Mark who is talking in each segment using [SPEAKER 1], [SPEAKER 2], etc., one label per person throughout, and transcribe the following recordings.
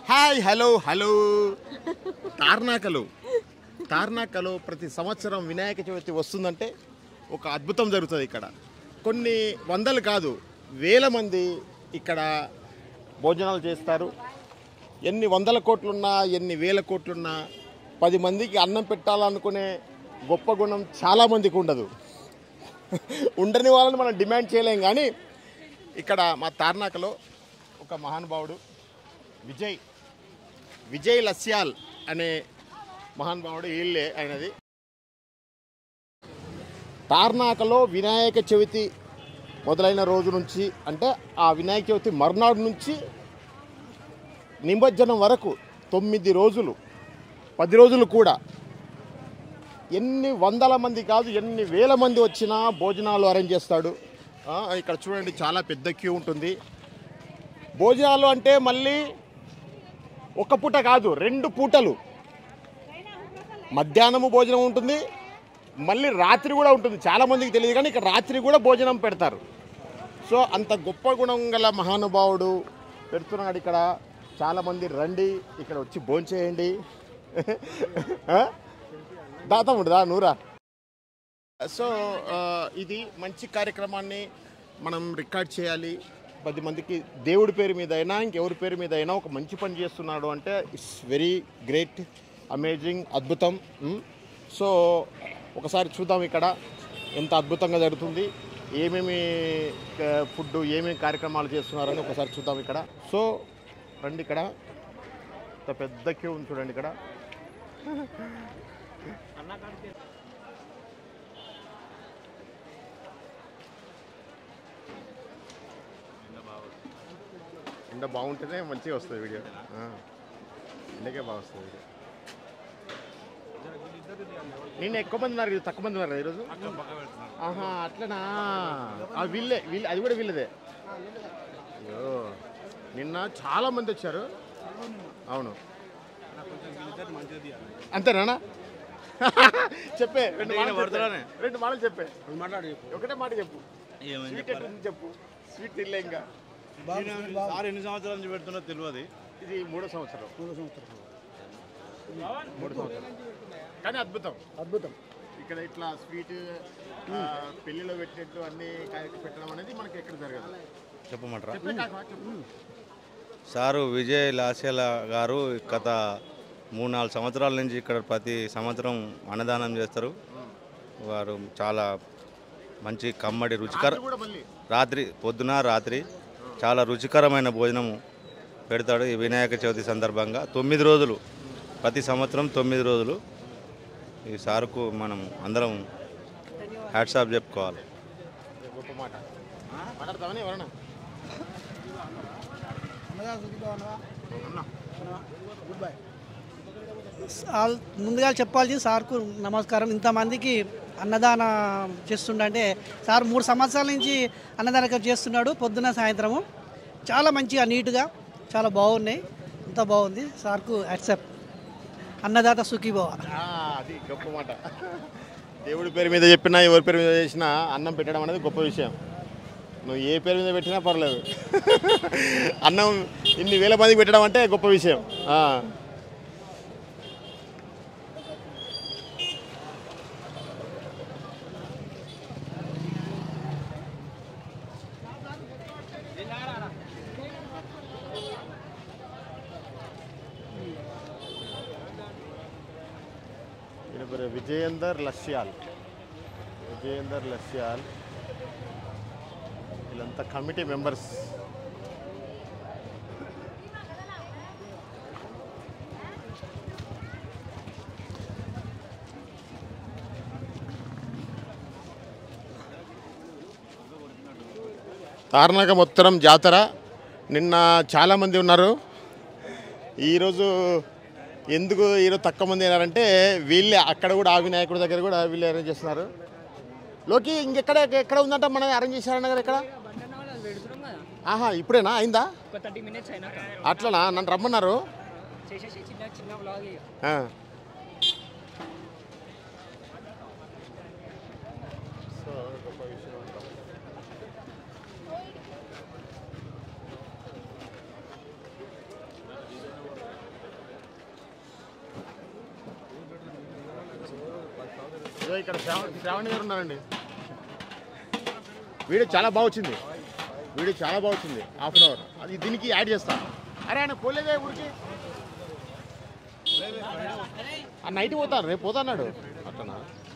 [SPEAKER 1] Hi hello hello తార్నాకలో తార్నాకలో ప్రతి సంవత్సరం వినాయక చవితి వస్తుందంటే ఒక అద్భుతం జరుగుతుంది ఇక్కడ కొన్ని వందలు కాదు వేల మంది ఇక్కడ భోజనాలు చేస్తారు ఎన్ని వందల కోట్లున్నా ఎన్ని వేల కోట్లున్నా పది మందికి అన్నం పెట్టాలనుకునే గొప్ప గుణం చాలామందికి ఉండదు ఉండని వాళ్ళని మనం డిమాండ్ చేయలేం కానీ ఇక్కడ మా తార్నాకలో ఒక మహానుభావుడు విజయ్ విజయ్ లస్యాల్ అనే మహానుభావుడు వీళ్ళే ఆయనది తార్నాకలో వినాయక చవితి మొదలైన రోజు నుంచి అంటే ఆ వినాయక చవితి మర్నాడు నుంచి నిమజ్జనం వరకు తొమ్మిది రోజులు పది రోజులు కూడా ఎన్ని వందల మంది కాదు ఎన్ని వేల మంది వచ్చినా భోజనాలు అరేంజ్ చేస్తాడు ఆ, ఇక్కడ చూడండి చాలా పెద్ద క్యూ ఉంటుంది భోజనాలు అంటే మళ్ళీ ఒక పూట కాదు రెండు పూటలు మధ్యాహ్నము భోజనం ఉంటుంది మళ్ళీ రాత్రి కూడా ఉంటుంది చాలా మందికి తెలియదు కానీ ఇక్కడ రాత్రి కూడా భోజనం పెడతారు సో అంత గొప్ప గుణం గల మహానుభావుడు పెడుతున్నాడు ఇక్కడ చాలామంది రండి ఇక్కడ వచ్చి భోంచేయండి ఆ? దా తమ్ముడు దా నూరా సో ఆ, ఇది మంచి కార్యక్రమాన్ని మనం రికార్డ్ చేయాలి పది మందికి దేవుడి పేరు మీద అయినా ఇంకెవరి పేరు మీద అయినా ఒక మంచి పని చేస్తున్నాడు అంటే ఇట్స్ వెరీ గ్రేట్ అమేజింగ్ అద్భుతం మ్? సో ఒకసారి చూద్దాం ఇక్కడ ఎంత అద్భుతంగా జరుగుతుంది ఏమేమి ఫుడ్ ఏమేమి కార్యక్రమాలు చేస్తున్నారని ఒకసారి చూద్దాం ఇక్కడ సో రండి ఇక్కడ ఇంత పెద్ద క్యూ ఉంది చూడండి ఇక్కడ ఎండ బాగుంటేనే మంచిగా వస్తుంది వీడియో ఆ. ఎండకే బాగా వస్తుంది వీడియో నిన్న ఎక్కువ మంది ఉన్నారు ఇది తక్కువ మంది ఉన్నారు ఈరోజు ఆహా అట్లనా ఆ వీళ్ళే వీళ్ళే అది కూడా వీళ్ళదే అయ్యో నిన్న చాలా మంది వచ్చారు అవును అంతేనా చెప్పే రెండు మాటలు చెప్పే.
[SPEAKER 2] పడుతున్నానే.
[SPEAKER 1] రెండు మాటలు చెప్పే
[SPEAKER 2] మాట్లాడు
[SPEAKER 1] ఒకటే మాట చెప్పు స్వీట్ ఎట్లుంది చెప్పు స్వీట్ తినలే ఇంకా
[SPEAKER 2] సార్ ఎన్ని సంవత్సరాల నుంచి పెడుతున్నా తెలియదు
[SPEAKER 1] ఇది మూడో సంవత్సరం మూడు సంవత్సరం కానీ అద్భుతం
[SPEAKER 3] అద్భుతం
[SPEAKER 1] ఇక్కడ ఇట్లా స్వీట్ ఆ, పెళ్లిలో పెట్టినట్టు అన్ని కార్యక్రమం పెట్టడం అనేది మనకి ఎక్కడ జరగదు
[SPEAKER 2] చెప్పమంటారా
[SPEAKER 1] చెప్పే కాక చెప్పు
[SPEAKER 2] సారు విజయ్ లాస్యాల గారు గత మూడు నాలుగు సంవత్సరాల నుంచి ఇక్కడ ప్రతి సంవత్సరం అన్నదానం చేస్తారు వారు చాలా మంచి కమ్మడి రుచికర
[SPEAKER 1] రాత్రి కూడా మళ్ళీ
[SPEAKER 2] రాత్రి పొద్దున రాత్రి చాలా రుచికరమైన భోజనము పెడతాడు ఈ వినాయక చవితి సందర్భంగా తొమ్మిది రోజులు ప్రతి సంవత్సరం తొమ్మిది రోజులు ఈ సారుకు మనం అందరం హ్యాట్సాప్ చెప్పుకోవాలి
[SPEAKER 1] గొప్ప మాట మాట్లాడతామని ఎవరన్నా అన్నా
[SPEAKER 3] గుడ్ బై సాల్- ముందుగా చెప్పాల్సింది సార్కు నమస్కారం ఇంతమందికి అన్నదాన చేస్తుండంటే సార్ మూడు సంవత్సరాల నుంచి అన్నదానం చేస్తున్నాడు పొద్దున సాయంత్రము చాలా మంచిగా నీట్గా చాలా బాగున్నాయి అంతా బాగుంది సార్కు యాక్సెప్ట్ అన్నదాత సుఖీభవ
[SPEAKER 1] ఆ, అది గొప్ప మాట దేవుడి పేరు మీద చెప్పినా ఎవరి పేరు మీద చేసినా అన్నం పెట్టడం అనేది గొప్ప విషయం నువ్వు ఏ పేరు మీద పెట్టినా పర్లేదు అన్నం ఇన్ని వేల మందికి పెట్టడం అంటే గొప్ప విషయం ఆ. ఈయన పేరు విజయేందర్ లస్యాల్ విజయేందర్ లస్యాల్ వీళ్ళంతా కమిటీ మెంబర్స్ తార్నాక మొత్తం జాతర నిన్న చాలామంది ఉన్నారు ఈరోజు ఎందుకు ఈరోజు తక్కువ మంది అయినారంటే వీళ్ళే అక్కడ కూడా ఆ వినాయకుడి దగ్గర కూడా వీళ్ళు అరేంజ్ చేస్తున్నారు లోకి ఇంకెక్కడ ఎక్కడ ఉందంట మనం అరేంజ్ చేశారన్న కదా ఇక్కడ ఆహా ఇప్పుడేనా అయిందా
[SPEAKER 4] ఒక థర్టీ మినిట్స్ అయినాక
[SPEAKER 1] అట్లనా నన్ను రమ్మన్నారు
[SPEAKER 4] చేసేసి చిన్న చిన్న వ్లాగ్ ఇక
[SPEAKER 1] ఆ. సో గొప్ప విషయం అంటాం. ఇక్కడ శ్రావణ్ శ్రావణి గారు ఉన్నారండి వీడియో చాలా బాగా వచ్చింది వీడియో చాలా బాగా వచ్చింది హాఫ్ అన్ అవర్ అది దీనికి యాడ్ చేస్తా అరే ఆయన పోలేదే ఊరికి ఆ నైట్ పోతాను రేపు పోతాన్నాడు అట్లనా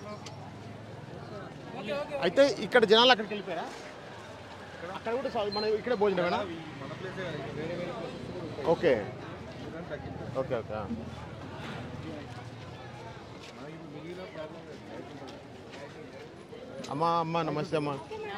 [SPEAKER 1] అయితే ఇక్కడ జనాలు అక్కడికి వెళ్ళిపోయారా అక్కడ కూడా సా- మన ఇక్కడ భోజనమేనా ఓకే ఓకే ఓకే ఆ. అమ్మా అమ్మా నమస్తే అమ్మా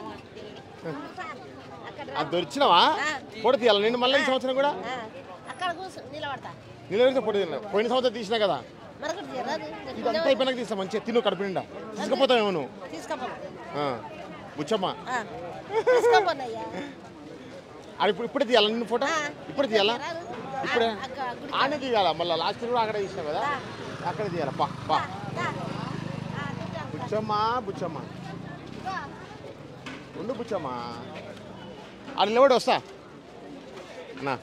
[SPEAKER 1] అది దొరికినావా ఫోటో తీయాలి నేను మళ్ళీ ఈ సంవత్సరం కూడా
[SPEAKER 5] అక్కడ కూర్చో నిలబడతా
[SPEAKER 1] నిలబడితే ఫోటో తీయాలి పోయిన సంవత్సరం తీసినా కదా
[SPEAKER 5] మరొకటి చేయరాదు?
[SPEAKER 1] ఇదంతా అయిపోయినాక తీస్తా మంచిగా తిను కడుపు నిండా తీసుకుపోతావేమో నువ్వు
[SPEAKER 5] తీసుకపోను
[SPEAKER 1] ఆ. బుచ్చమ్మ
[SPEAKER 5] ఆ, తీసుకపోనయ్యా
[SPEAKER 1] అది ఇప్పుడు ఇప్పుడే తీయాలా నిన్ను ఫోటో
[SPEAKER 5] ఆ,
[SPEAKER 1] ఇప్పుడే తీయాలా
[SPEAKER 5] రాదు.
[SPEAKER 1] ఇప్పుడే
[SPEAKER 5] ఆ, అక్క, గుడి
[SPEAKER 1] ఆనే తీయాలా మళ్ళీ లాస్ట్ కూడా అక్కడే తీసినావు కదా అక్కడే తీయాలా పా పా
[SPEAKER 5] దా. ఆ, తింటాను.
[SPEAKER 1] బుచ్చమ్మ బుచ్చమ్మ ఉండు బుచ్చమ్మ అది నిలబడి వస్తా నా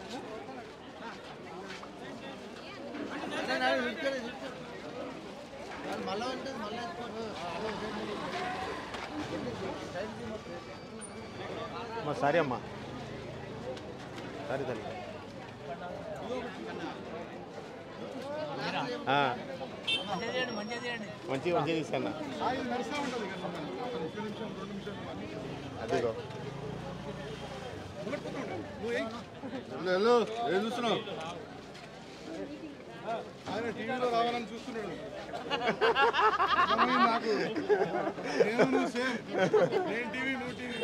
[SPEAKER 1] అమ్మా సరే అమ్మా సరే తల్లి ఆ. మంచిగా మంచిగా తీసుకున్నా అదిగో
[SPEAKER 6] ఏం చూస్తున్నావు ఆయన టీవీలో రావాలని చూస్తున్నాడు కానీ నాకు నేను నువ్వు సేమ్ నేను టీవీ నువ్వు టీవీ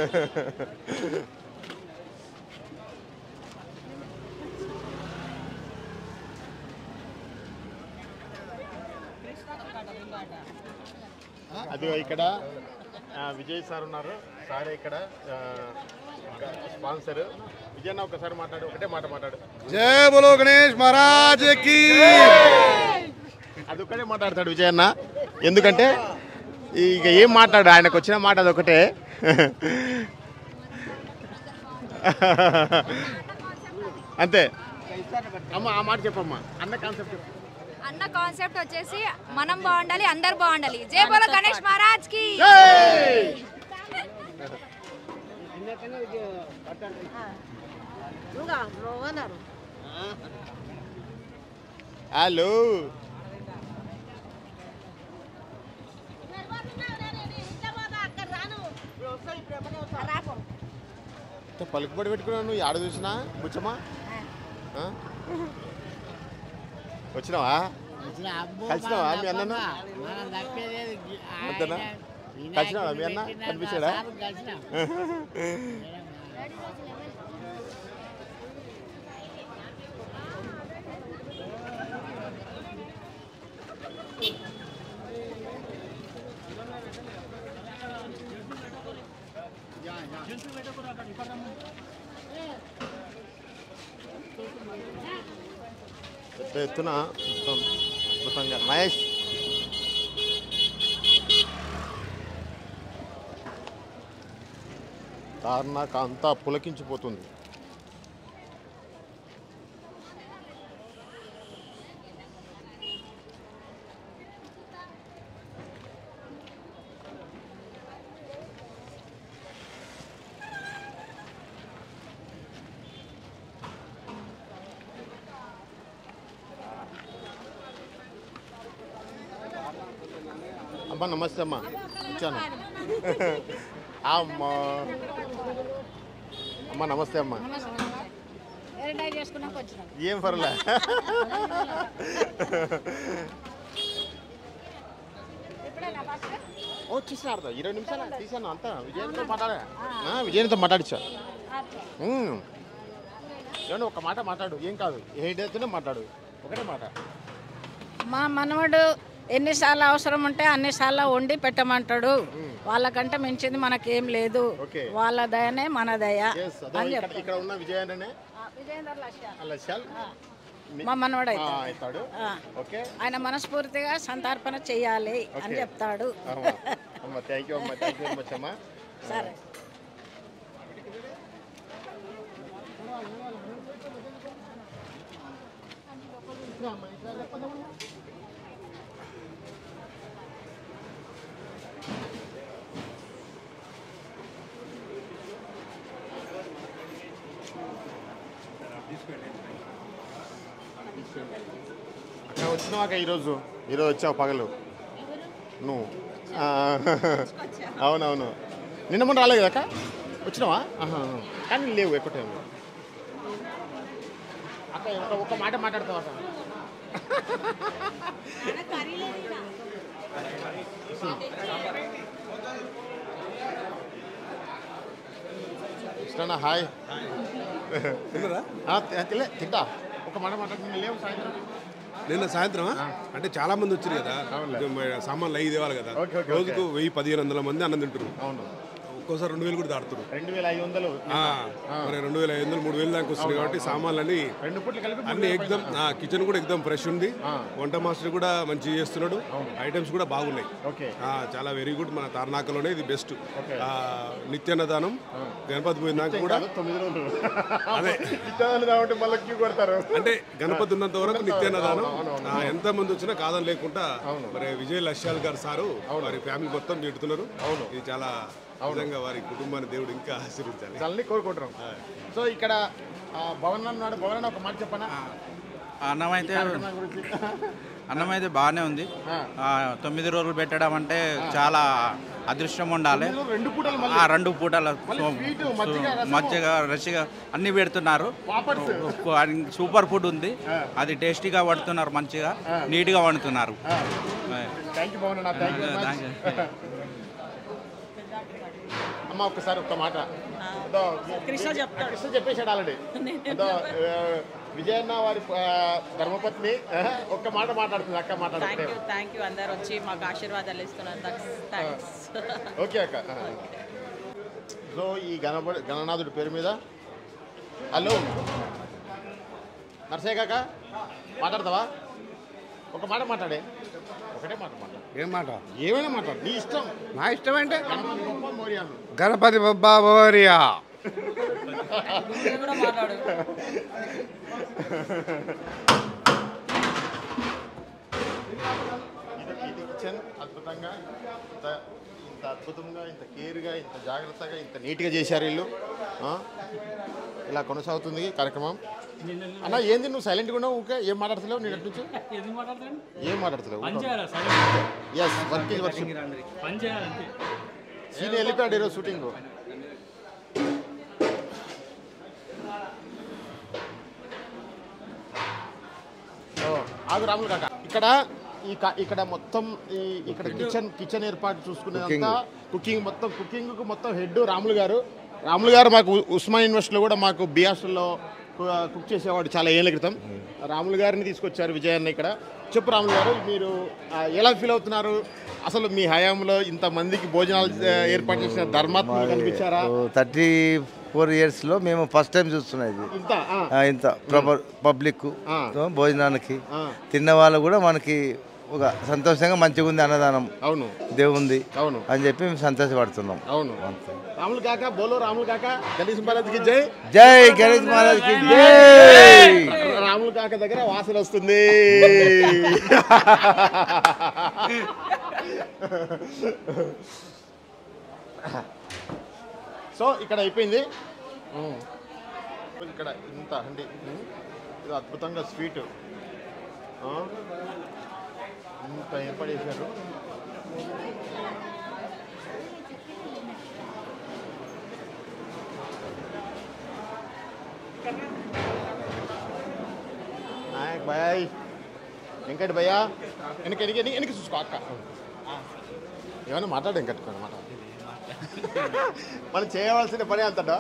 [SPEAKER 1] అదిగో ఇక్కడ ఆ, విజయ్ సార్ ఉన్నారు సార్ ఇక్కడ ఆ, ఇంకా స్పాన్సర్ విజయ్ అన్న ఒకసారి మాట్లాడు ఒకటే మాట మాట్లాడు
[SPEAKER 6] జయ బోలో గణేష్ మహారాజ్ కి
[SPEAKER 1] అది ఒక్కటే మాట్లాడతాడు విజయ్ అన్న ఎందుకంటే ఇక ఏం మాట్లాడు ఆయనకు వచ్చిన మాట అదొకటే అంతే అమ్మ ఆ మాట చెప్పమ్మా అన్న కాన్సెప్ట్ చెప్పు
[SPEAKER 7] అన్న కాన్సెప్ట్ వచ్చేసి మనం బాగుండాలి అందరు బాగుండాలి జై బోలో గణేష్ మహారాజ్ కి
[SPEAKER 5] నువ్వుగా, నువ్వు అన్నారు
[SPEAKER 1] హలో
[SPEAKER 5] అక్కడ రాను రాకు
[SPEAKER 1] పలుకుబడి పెట్టుకున్నావు నువ్వు ఆడ చూసినా బుచ్చమ్మా ఆ? వచ్చినావా కలిసినావా మీ అన్నను అంతేనా కలిసినావా మీ అన్న కనిపించాడా పెద్ద ఎత్తున మొత్తం అద్భుతంగా మహేష్ తార్నాక అంతా పులకించిపోతుంది అమ్మా నమస్తే అమ్మా ఇచ్చాను అమ్మా అమ్మా నమస్తే అమ్మా
[SPEAKER 7] చేసుకున్నాక వచ్చినాం
[SPEAKER 1] ఏం పర్లే ఓ తీసినారు ఇరవై నిమిషాలు తీసాను అంతా విజయంతో మాట్లాడా ఆ, విజయంతో మాట్లాడిచ్చా ఉమ్. ఏమండి ఒక మాట మాట్లాడు ఏం కాదు ఏదైతేనే మాట్లాడు ఒకటే మాట
[SPEAKER 8] మా మనవడు ఎన్నిసార్లు అవసరం ఉంటే అన్నిసార్లు వండి పెట్టమంటాడు వాళ్ళకంటే మించింది మనకేం లేదు
[SPEAKER 1] ఓకే.
[SPEAKER 8] వాళ్ళ దయనే మన దయ
[SPEAKER 1] Yes, అదో
[SPEAKER 8] అని
[SPEAKER 1] ఇక్కడ
[SPEAKER 8] చెప్తాను
[SPEAKER 1] ఇక్కడ ఉన్న విజయాన్ని అలా శాల్
[SPEAKER 8] మా మనవడు
[SPEAKER 1] ఆ,
[SPEAKER 8] అవుతాడు
[SPEAKER 1] అవుతాడు
[SPEAKER 8] ఆ.
[SPEAKER 1] ఓకే
[SPEAKER 8] ఆయన మనస్ఫూర్తిగా సంతర్పణ చెయ్యాలి అని
[SPEAKER 1] ఓకే.
[SPEAKER 8] చెప్తాడు
[SPEAKER 1] అమ్మ అమ్మ థ్యాంక్ యూ అమ్మ థ్యాంక్ యూ వెరీ మచ్ అమ్మ
[SPEAKER 8] సరే
[SPEAKER 1] అక్కడ వచ్చినావాక ఈరోజు ఈరోజు వచ్చావు పగలు నువ్వు ఆ, అవునవును నిన్న మొన్న రాలేదు కదా వచ్చినావా ఆహా, ఆహా. కానీ లేవు ఎక్కువ టైం అక్క ఒక ఒక్క మాట మాట్లాడతావు అక్క ఇష్టనా హాయ్ ఆ, తి- తిలే తింటా ఒక మాట మాట్లాడుతున్నా లేవు సాయంత్రం
[SPEAKER 6] నిన్న సాయంత్రం అంటే చాలా మంది వచ్చారు కదా కొంచెం సామాన్లు అయ్యి తేవాలి కదా
[SPEAKER 1] ఓకే, ఓకే,
[SPEAKER 6] రోజుకు వెయ్యి పదిహేను వందల మంది అన్నం తింటారు
[SPEAKER 1] అవును
[SPEAKER 6] ఒక్కోసారి రెండు వేలు కూడా దాడుతారు
[SPEAKER 1] రెండు వేల ఐదు వందలు
[SPEAKER 6] మరి రెండు వేల ఐదు వందలు మూడు వేలు దాకా వస్తుంది కాబట్టి సామాన్లన్నీ
[SPEAKER 1] రెండు పూట్లు కలిపి మూడు
[SPEAKER 6] అన్ని
[SPEAKER 1] వేల
[SPEAKER 6] ఎగ్దమ్ కిచెన్ కూడా ఎగ్దమ్ ఫ్రెష్ ఉంది వంట మాస్టర్ కూడా మంచిగా చేస్తున్నాడు ఐటమ్స్ కూడా బాగున్నాయి
[SPEAKER 1] ఓకే
[SPEAKER 6] ఆ, చాలా వెరీ గుడ్ మన తార్నాకలోనే ఇది బెస్ట్ నిత్యాన్నదానం గణపతి పోయినాక కూడా
[SPEAKER 1] కాదు, తొమ్మిది రోజులు అదే ఇచ్చాదని కాబట్టి మళ్ళీ క్యూ కొడతారు
[SPEAKER 6] అంటే గణపతి ఉన్నంత వరకు నిత్యాన్నదానం ఆ, ఎంత మంది వచ్చినా కాదని లేకుండా మరి విజయ్ లక్ష్యాల్ గారు సారు వారి ఫ్యామిలీ మొత్తం పెడుతున్నారు ఇది చాలా నిజంగా వారి కుటుంబాన్ని దేవుడు ఇంకా ఆశీర్వించాలి
[SPEAKER 1] చాలని కోరుకుంటున్నాం సో ఇక్కడ ఆ, భవన్ అన్నాడు భవన్ అన్న ఒక మాట చెప్పనా
[SPEAKER 9] అన్నం అయితే
[SPEAKER 1] కార్యక్రమం గురించి
[SPEAKER 9] అన్నం అయితే బాగానే ఉంది ఆ, తొమ్మిది రోజులు పెట్టడం అంటే చాలా అదృష్టం ఉండాలి
[SPEAKER 1] ఇందులో రెండు పూటలు మళ్ళీ
[SPEAKER 9] ఆ రెండు పూటల
[SPEAKER 1] మళ్ళీ స్వీట్, మజ్జిగ, రసము.
[SPEAKER 9] మజ్జిగ రసిగా అన్ని పెడుతున్నారు
[SPEAKER 1] పాపడ్స్
[SPEAKER 9] సూపర్ ఫుడ్ ఉంది అది టేస్టీగా వండుతున్నారు మంచిగా నీట్గా వండుతున్నారు
[SPEAKER 1] థ్యాంక్ యూ భవన్ అన్న థ్యాంక్ యూ
[SPEAKER 9] Thank you.
[SPEAKER 1] అమ్మ ఒక్కసారి ఒక్క మాట ఏదో
[SPEAKER 5] కృష్ణ చెప్తాడు.
[SPEAKER 1] కృష్ణ చెప్పేశాడు ఆల్రెడీ ఏదో ఆ, విజయన్న వారి ఆ, ధర్మపత్ని ఆ, ఒక్క మాట మాట్లాడుతుంది అక్క
[SPEAKER 5] థ్యాంక్
[SPEAKER 1] మాట్లాడుతుంది
[SPEAKER 5] యూ థ్యాంక్ యూ అందరు వచ్చి మాకు ఆశీర్వాదాలు ఇస్తున్నారు థ్యాంక్స్
[SPEAKER 1] ఓకే అక్క ఆ. సో ఈ గణప గణనాథుడి పేరు మీద హలో నర్సయ్య కాక మాట్లాడతావా ఒక మాట మాట్లాడే ఒకటే మాట మాట్లాడు
[SPEAKER 6] ఏం మాట
[SPEAKER 1] ఏమైనా మాట్లాడు నీ ఇష్టం
[SPEAKER 6] నా ఇష్టం అంటే
[SPEAKER 1] గణపతి గొప్ప మోరియాను
[SPEAKER 6] గణపతి బొబ్బా బోరియా
[SPEAKER 5] కూడా మాట్లాడు
[SPEAKER 1] ఇది ఇది కిచెన్ అద్భుతంగా ఇంత ఇంత అద్భుతంగా ఇంత కేర్గా ఇంత జాగ్రత్తగా ఇంత నీట్గా చేశారు వీళ్ళు ఆ? ఇలా కొనసాగుతుంది కార్యక్రమం అన్న ఏంది నువ్వు సైలెంట్గా ఉన్నావు ఊకే ఏం మాట్లాడతలేవు నేను ఎటు నుంచి
[SPEAKER 4] ఎందుకు మాట్లాడతాను
[SPEAKER 1] ఏం మాట్లాడతలేవు
[SPEAKER 4] పని చేయాలి సరే
[SPEAKER 1] ఎస్ వర్క్ ఈజ్ వర్క్
[SPEAKER 4] పని చేయాలంతే
[SPEAKER 1] సీన్ వెళ్ళిపోయాడు ఈరోజు షూటింగ్ ఆగు రాములు కాక ఇక్కడ ఈ క- ఇక్కడ మొత్తం ఈ ఇక్కడ కిచెన్ కిచెన్ ఏర్పాటు చూసుకునేదంతా కుకింగ్ మొత్తం కుకింగ్ కు మొత్తం హెడ్ రాములు గారు రాములు గారు మాకు ఉ- ఉస్మాన్ యూనివర్సిటీలో కూడా మాకు బియాస్లో కుక్ చేసేవాడు చాలా ఏళ్ళ క్రితం రాములు గారిని తీసుకొచ్చారు విజయాన్ని ఇక్కడ చెప్పు రాములు గారు మీరు ఆ, ఎలా ఫీల్ అవుతున్నారు అసలు మీ హయాంలో ఇంత మందికి భోజనాలు ఆ, ఏర్పాటు చేసిన ధర్మాత్మలు కనిపించారా
[SPEAKER 10] థర్టీ ఫోర్ ఇయర్స్లో మేము ఫస్ట్ టైం చూస్తున్నాం ఇది
[SPEAKER 1] ఇంత ఆ,
[SPEAKER 10] ఆ, ఇంత ప్రాపర్ పబ్లిక్
[SPEAKER 1] ఆ.
[SPEAKER 10] భోజనానికి
[SPEAKER 1] ఆ.
[SPEAKER 10] తిన్న వాళ్ళు కూడా మనకి ఒక సంతోషంగా మంచిగా ఉంది అన్నదానం
[SPEAKER 1] అవును
[SPEAKER 10] దేవుంది
[SPEAKER 1] అవును
[SPEAKER 10] అని చెప్పి మేము సంతోషపడుతున్నాం
[SPEAKER 1] అవును రాములు కాక బోలో రాములు కాక గణేష్ మహారాజ్కి జై
[SPEAKER 10] జై గణేష్ మహారాజ్ కి జై
[SPEAKER 1] రాములు కాక దగ్గర వాసన వస్తుంది సో ఇక్కడ అయిపోయింది ఉమ్. ఇక్కడ ఇంత అండి ఉమ్. ఇది అద్భుతంగా స్వీట్ ఇంత ఏర్పాటు చేశారు నాయక్ భయ్ వెంకట్ భయ్యా వెనక వెనక వెనక వెనక చూసుకో అక్క ఏమన్నా మాట్లాడు వెంకట్ మాట మనం చేయవలసిన పని అంతటా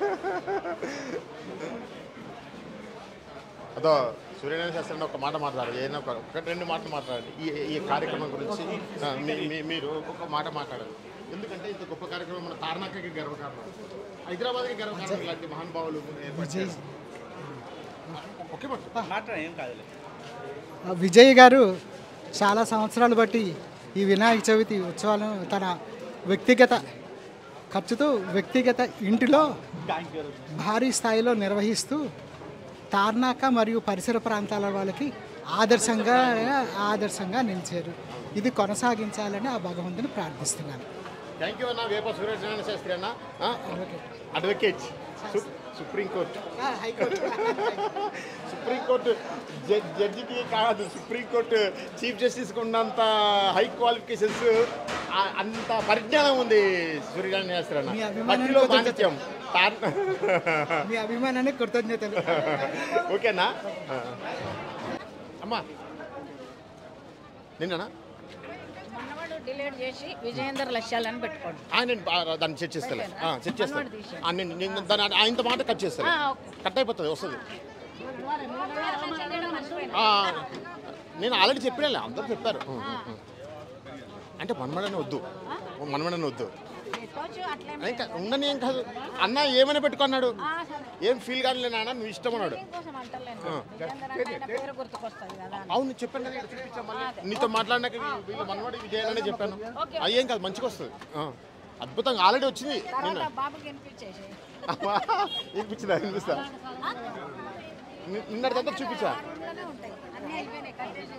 [SPEAKER 1] అదో సూర్యనారాయణ శాస్త్రి ఒక మాట మాట్లాడారు ఏదైనా ఒక ఒకటి రెండు మాటలు మాట్లాడండి ఈ ఈ కార్యక్రమం గురించి ఆ, మీ- మీ- మీరు ఒక మాట మాట్లాడారు ఎందుకంటే ఇంత గొప్ప కార్యక్రమం మన తార్నాకకి గర్వకారణం హైదరాబాద్కి గర్వకారణం ఇలాంటి మహానుభావులు ఏర్పాటు చేశారు. ఒకే మాట
[SPEAKER 9] మాట్లాడ ఏం కాదులే
[SPEAKER 11] ఆ విజయ్ గారు చాలా సంవత్సరాలు బట్టి ఈ వినాయక చవితి ఉత్సవాలను తన వ్యక్తిగత ఖర్చుతో వ్యక్తిగత ఇంటిలో భారీ స్థాయిలో నిర్వహిస్తూ తార్నాక మరియు పరిసర ప్రాంతాల వాళ్ళకి ఆదర్శంగా ఆదర్శంగా నిలిచారు ఇది కొనసాగించాలని ఆ భగవంతుని ప్రార్థిస్తున్నాను
[SPEAKER 1] థ్యాంక్ యూ అన్న వేప సూర్యనారాయణ శాస్త్రి అన్న ఆ? అడ్వకేట్ సు- సుప్రీంకోర్టు
[SPEAKER 11] హైకోర్టు
[SPEAKER 1] సుప్రీంకోర్టు జడ్- జడ్జికి కాదు సుప్రీంకోర్టు చీఫ్ జస్టిస్కి ఉన్నంత హై క్వాలిఫికేషన్స్ ఆ- అంత పరిజ్ఞానం ఉంది సూర్యనారాయణ శాస్త్రి
[SPEAKER 11] మీ
[SPEAKER 1] అన్న
[SPEAKER 11] అభిమానానికి
[SPEAKER 1] మట్టిలో
[SPEAKER 11] కొంచెం
[SPEAKER 1] మాణిక్యం తార్-
[SPEAKER 11] మీ అభిమానానికి కృతజ్ఞతలు
[SPEAKER 1] ఓకేనా అమ్మా నిన్ననా
[SPEAKER 8] మనవాడు డిలీట్ చేసి విజయేందర్ లక్ష్యాలని పెట్టుకోండి
[SPEAKER 1] ఆ, నేను బా- దాన్ని సెట్ చేస్తాను
[SPEAKER 8] పెట్టారా?
[SPEAKER 1] సెట్ చేస్తాను
[SPEAKER 8] మనోడు తీసేయండి.
[SPEAKER 1] ఆ, నేను నేను దాని ఆయనతో మాట కట్ చేస్తాను
[SPEAKER 8] ఆ, ఓకే.
[SPEAKER 1] కట్ అయిపోతుంది వస్తుంది ఆ, నేను ఆల్రెడీ చెప్పినా అందరూ చెప్పారు ఉం, ఉం, ఉం. అంటే మనమడని వద్దు మనమడని వద్దు
[SPEAKER 8] పెట్టవచ్చు అట్లే
[SPEAKER 1] ఇంకా ఉండని ఏం కాదు అన్న ఏమైనా పెట్టుకున్నాడు ఏం ఫీల్ కానీ నాన్న నువ్వు ఇష్టం అన్నాడు
[SPEAKER 8] కోసం అంటలేను
[SPEAKER 1] ఆ.
[SPEAKER 8] విజయేందర్ అంటే ఆయన పేరు గుర్తుకొస్తుంది కదా అని.
[SPEAKER 1] అవును చెప్పాను కదా ఇక్కడ చూపించాం మళ్ళీ. నీతో మాట్లాడినాక వీ- వీళ్ళు మనవాడి విజయాలనే చెప్పాను అయ్యేం కాదు మంచిగా వస్తుంది ఆ. అద్భుతంగా ఆల్రెడీ వచ్చింది నిన్న
[SPEAKER 8] తర్వాత బాబుకి వినిపించేసి
[SPEAKER 1] అమ్మా, వినిపించిందా వినిపిస్తా ని- నిన్నటిదంతా చూపించా
[SPEAKER 8] ఇంట్లోనే ఉంటాయి అన్నీ అయిపోయినాయి కట్ చేసి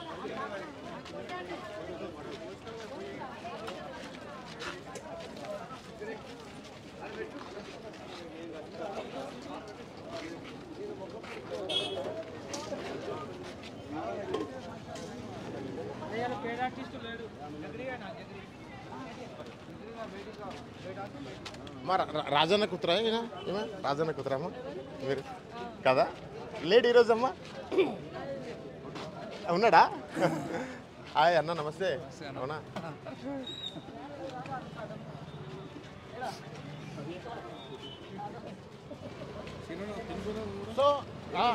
[SPEAKER 1] మా రా- రా- రాజన్న కూతురా ఈయన ఈమె రాజన్న కూతురమ్మా మీరు కదా లేడు ఈరోజు అమ్మా ఉన్నాడా హాయ్ అన్న నమస్తే అవునా సో ఆ,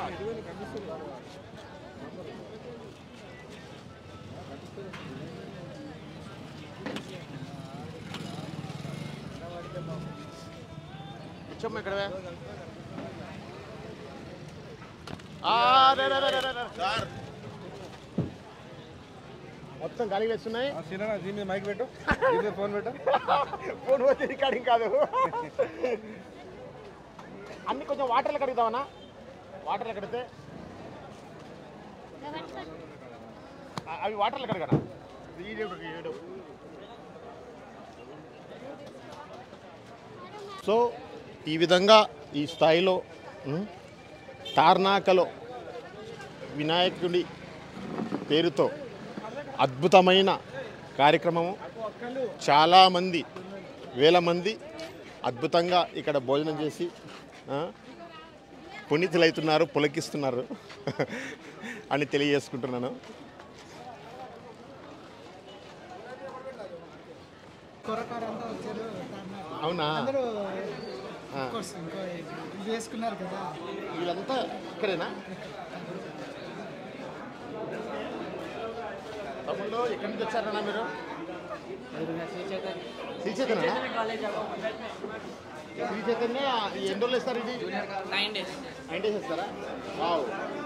[SPEAKER 1] కూర్చోమ్మ ఇక్కడ మొత్తం గాలి వేస్తున్నాయి
[SPEAKER 10] దీని మీద మైక్ పెట్టు దీని మీద ఫోన్ పెట్టు
[SPEAKER 1] ఫోన్ వచ్చి రికార్డింగ్ కాదు అన్ని కొంచెం వాటర్లో కడుగుతామన్నా వాటర్లో కడితే ఆ, అవి వాటర్లో కడగనా ఈడేడు, ఈడేడు. సో ఈ విధంగా ఈ స్థాయిలో ఉమ్, తార్నాకలో వినాయకుడి పేరుతో అద్భుతమైన కార్యక్రమము చాలామంది వేల మంది అద్భుతంగా ఇక్కడ భోజనం చేసి ఆ, పునీతులవుతున్నారు పులకిస్తున్నారు అని తెలియజేసుకుంటున్నాను
[SPEAKER 11] కొరకారంతా వచ్చారు తార్నాక.
[SPEAKER 1] అవునా
[SPEAKER 11] అందరూ
[SPEAKER 1] ఆ.
[SPEAKER 11] of course, ఇంకో ఇది వేసుకున్నారు కదా
[SPEAKER 1] వీళ్ళంతా ఇక్కడేనా తమ్ముళ్ళు ఎక్కడి నుంచి వచ్చారన్నా మీరు శ్రీ చైతన్య శ్రీ చైతన్య ఎన్ని రోజులు ఇస్తారు ఇది
[SPEAKER 12] నైన్ డేస్
[SPEAKER 1] నైన్ డేస్ ఇస్తారా వావ్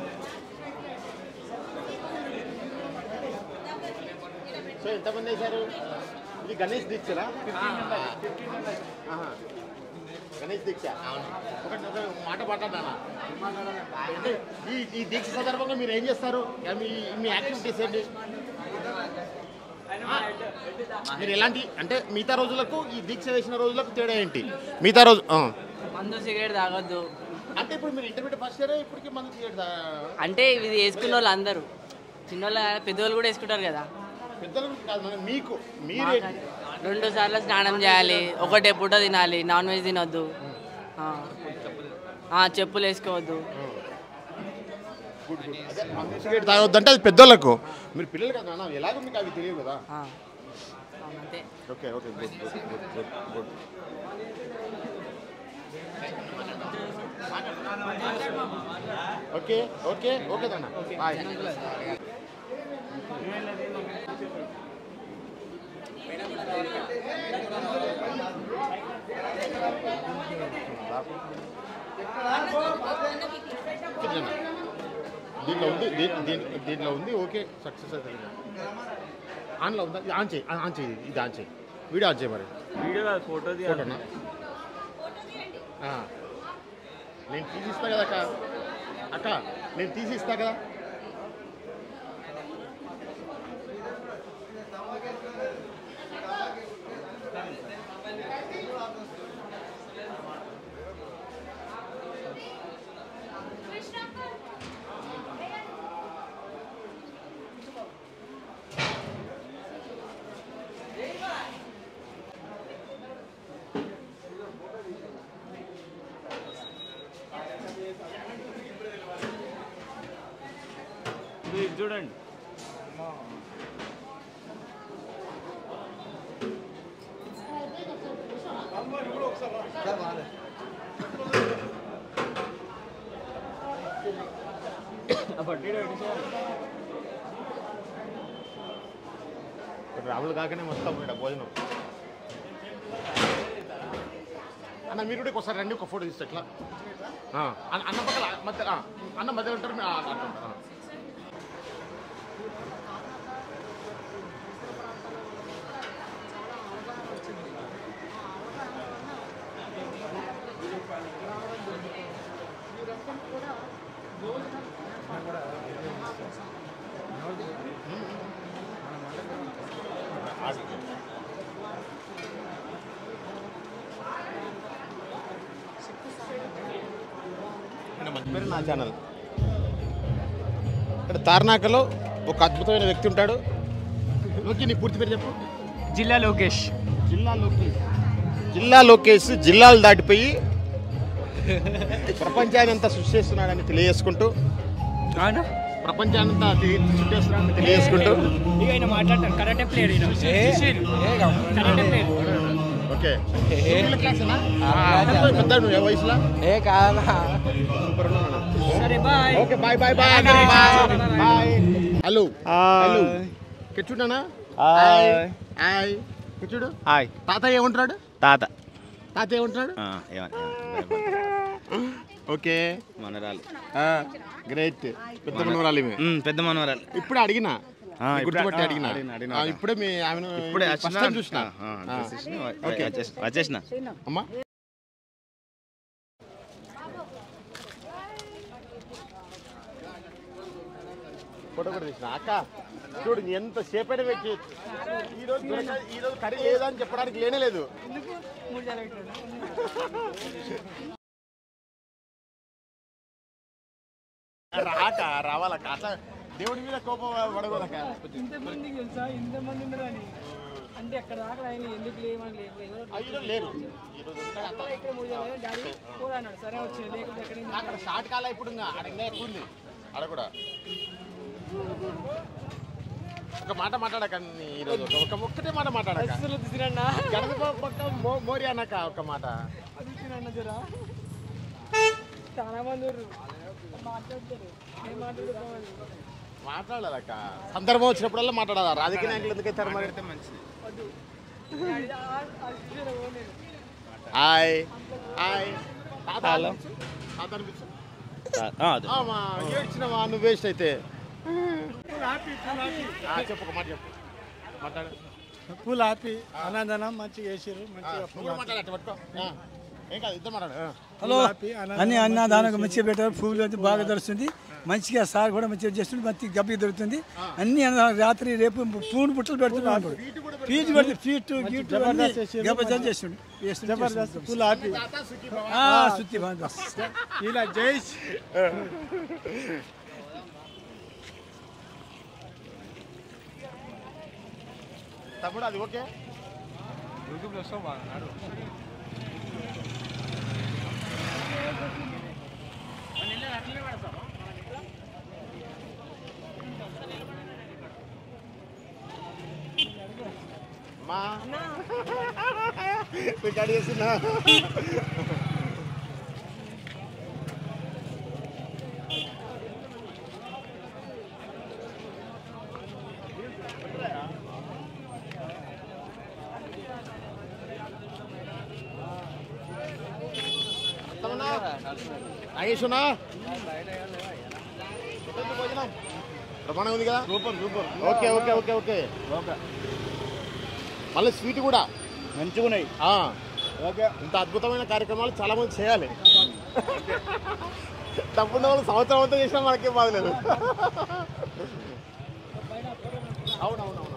[SPEAKER 1] సో ఎంతమంది వేశారు ఇది గణేష్ దీక్షరా ఆహా. గణేష్ దీక్ష ఒకటి ఒక మాట మాట్లాడానా అంటే ఈ ఈ దీక్ష సందర్భంగా మీరు ఏం చేస్తారు యా, మీ మీ యాక్టివిటీస్ ఏంటి ఆ, మీరు ఎలాంటి అంటే మిగతా రోజులకు ఈ దీక్ష వేసిన రోజులకు తేడా ఏంటి మిగతా రోజు ఆ.
[SPEAKER 12] మందు సిగరెట్ తాగొద్దు
[SPEAKER 1] అంటే ఇప్పుడు మీరు ఇంటర్మీడియట్ ఫస్ట్ ఇయర్ ఇప్పటికి మంది తీయడు
[SPEAKER 12] అంటే ఇది వేసుకున్న వాళ్ళు అందరూ చిన్నోళ్ళ పెద్దోళ్ళు కూడా వేసుకుంటారు కదా
[SPEAKER 1] పెద్దలు కాదు మన మీకు మీరు
[SPEAKER 12] మాకంటే రెండు సార్లు స్నానం చేయాలి ఒకటే పూట తినాలి నాన్ వెజ్ తినొద్దు ఆ. ఆ, చెప్పులు వేసుకోవద్దు
[SPEAKER 1] సిగరెట్ తాగొద్దంటే అది పెద్దోళ్ళకు మీరు పిల్లలు కదా నాన్న ఎలాగో మీకు అవి తెలియదు కదా
[SPEAKER 12] ఆ. అంతే
[SPEAKER 1] okay okay good good good good good okay okay okay నాన్న బాయ్ చిన్న. దీంట్లో ఉంది దీ- దీ- దీంట్లో ఉంది ఓకే సక్సెస్ అవుతుంది ఆన్లో ఉందా ఇది ఆన్ చేయి ఆ- ఆన్ చేయి ఇది ఆన్ చేయి వీడియో ఆన్ చేయి మరి
[SPEAKER 13] వీడియో కాదు ఫోటో
[SPEAKER 1] ఫోటోనా ఆ. నేను తీసి ఇస్తా కదా అక్క అక్క నేను తీసి ఇస్తా కదా
[SPEAKER 13] చూడండి
[SPEAKER 1] రాములు కాకనే మొత్తం ఇక్కడ భోజనం అన్న మీరు కూడా ఒకసారి రండి ఒక ఫోటో తీస్తే ఎట్లా ఆ, అన్న అన్న పక్కల మధ్య ఆ, అన్న మధ్యలో ఉంటారు మీరు, ఆ, అట్లా ఉంటారు, ఆ. మంచి పేరు నా ఛానల్ ఇక్కడ తార్నాకలో ఒక అద్భుతమైన వ్యక్తి ఉంటాడు ఓకే నీ పూర్తి పేరు చెప్పు
[SPEAKER 14] జిల్లా లోకేష్
[SPEAKER 1] జిల్లా లోకేష్ జిల్లా లోకేష్ జిల్లాలు దాటిపోయి ప్రపంచాన్ని అంతా సృష్టిస్తున్నాడని తెలియజేసుకుంటూ
[SPEAKER 14] అవునా
[SPEAKER 1] ప్రపంచాన్ని అంతా సృష్టిస్తున్నాడని తెలియజేసుకుంటూ
[SPEAKER 14] ఇక ఆయన మాట్లాడతాడు కరాటే ప్లేయర్ ఈయన సుశీల్. కరాటే ప్లేయర్
[SPEAKER 1] ఓకే పెద్ద నువ్వు ఏ వయసులో
[SPEAKER 14] ఏ కాదా సరే bye
[SPEAKER 1] okay bye bye bye bye hello hello కెచ్చుడానా హాయ్ హాయ్ కెచ్చుడు
[SPEAKER 13] హాయ్
[SPEAKER 1] తాతయ్య ఏమంటున్నాడు
[SPEAKER 13] తాత
[SPEAKER 1] తాతయ్య ఏమంటున్నాడు ఓకే
[SPEAKER 13] మనరాలు
[SPEAKER 1] గ్రేట్ పెద్ద మనవరాలు ఈమె.
[SPEAKER 13] మ్మ్, పెద్ద మనవరాలు
[SPEAKER 1] ఇప్పుడు అడిగినా
[SPEAKER 13] ఆ,
[SPEAKER 1] నీ
[SPEAKER 13] ఇప్పుడు-
[SPEAKER 1] గుర్తుపట్టి
[SPEAKER 13] ఆ,
[SPEAKER 1] అడిగినా
[SPEAKER 13] అడిగినా, అడిగినా.
[SPEAKER 1] ఆ, ఇప్పుడే మీ ఆమెను
[SPEAKER 13] ఇప్పుడే
[SPEAKER 1] ఫస్ట్
[SPEAKER 13] వచ్చినా-
[SPEAKER 1] టైం చూసిన
[SPEAKER 13] ఆ, ఆ, చూసేసిన,
[SPEAKER 1] ఓకే
[SPEAKER 13] వచ్చేసిన- వచ్చేసిన.
[SPEAKER 1] అమ్మా ఫోటో కూడా తీసిన అక్క చూడు ఎంత సేపైనా వెయిట్ చేయొచ్చు ఈ రోజు దొరక ఈ రోజు కర్రీ లేదా అని చెప్పడానికి లేనే లేదు రాక రావాలక్క అట్లా దేవుడి మీద కోపం పడకూడక
[SPEAKER 14] ఇంతమందికి తెలుసా ఇంతమంది ఉన్నారని అంటే అక్కడ దాకా ఆయన ఎందుకు లేవని లేవు ఎవరో
[SPEAKER 1] అయ్యో లేరు ఈ రోజు ఉంటాడు అంతా.
[SPEAKER 14] ఇక్కడ మూడు జనాలు డాడీ కూడా అన్నాడు సరే వచ్చింది లేకపోతే ఎక్కడ నుంచి
[SPEAKER 1] అక్కడ షార్ట్ కాల ఇప్పుడు ఇంకా ఆడ ఇంకా ఎక్కువ ఉంది ఆడ కూడా ఒక మాట మాట్లాడక నీ ఈరోజు ఒక- ఒక ఒక్కటే మాట మాట్లాడక
[SPEAKER 14] అసలు తిసిరన్నా
[SPEAKER 1] గణప పక్క మో- మోరి అన్నక ఒక మాట
[SPEAKER 14] తిసిరన్న జరా చాలా మంది ఉర్రు. మాట్లాడతారు ఏం మాట్లాడుతామని
[SPEAKER 1] మాట్లాడాలక్క సందర్భం వచ్చినప్పుడల్లా మాట్లాడాలి రాజకీయ నాయకులు ఎందుకైతే మరి
[SPEAKER 13] మంచిది
[SPEAKER 14] వద్దు డాడీ, ఆ- ఆ తిసిర ఓ నేను.
[SPEAKER 1] హాయ్ హాయ్ తాత
[SPEAKER 13] హలో.
[SPEAKER 1] అనిపించు. తాత అనిపించు
[SPEAKER 13] ఆ, అదే.
[SPEAKER 1] ఆ, మా ఏడ్చినవా నువ్వు వేస్ట్ అయితే ఆ, చెప్పు ఒక మాట చెప్పు మాట్లాడు
[SPEAKER 11] పూలు ఆపి అన్నదానం మంచిగా వేసారు మంచిగా
[SPEAKER 1] నువ్వు కూడా మాట్లాడు అట్ట పట్టుకో ఆ, ఏం కాదు ఇద్దరు మాట్లాడు ఆ.
[SPEAKER 11] హలో అన్ని అన్నదానం మంచిగా పెట్టారు పువ్వులు అయితే బాగా దొరుకుతుంది మంచిగా సార్ కూడా మంచిగా చేస్తుంది మంచి గబ్బి దొరుకుతుంది అన్ని అన్నదానం రాత్రి రేపు పూలు బుట్టలు పెడుతున్నాడు ఫీజు పెడితే ఫీట్ గీట్ జబర్దస్త్ చేస్తుండు జబర్దస్త్ పూలు ఆపి శుద్ధి ఇలా జై
[SPEAKER 1] తమ్ముడు అది ఓకే
[SPEAKER 14] యూట్యూబ్లో వస్తావు బాగా నాడు
[SPEAKER 1] మా రికార్డ్ చేస్తున్నా నాగేశ్వనా భోజనం ప్రమాణం ఉంది కదా super super okay okay okay okay okay మళ్ళీ స్వీట్ కూడా
[SPEAKER 13] మంచిగా ఉన్నాయి
[SPEAKER 1] ఓకే ఇంత అద్భుతమైన కార్యక్రమాలు చాలా మంది చేయాలి తప్పున్న వాళ్ళు సంవత్సరం అంతా చేసినా మనకేం బాధలేదు అవునవునవును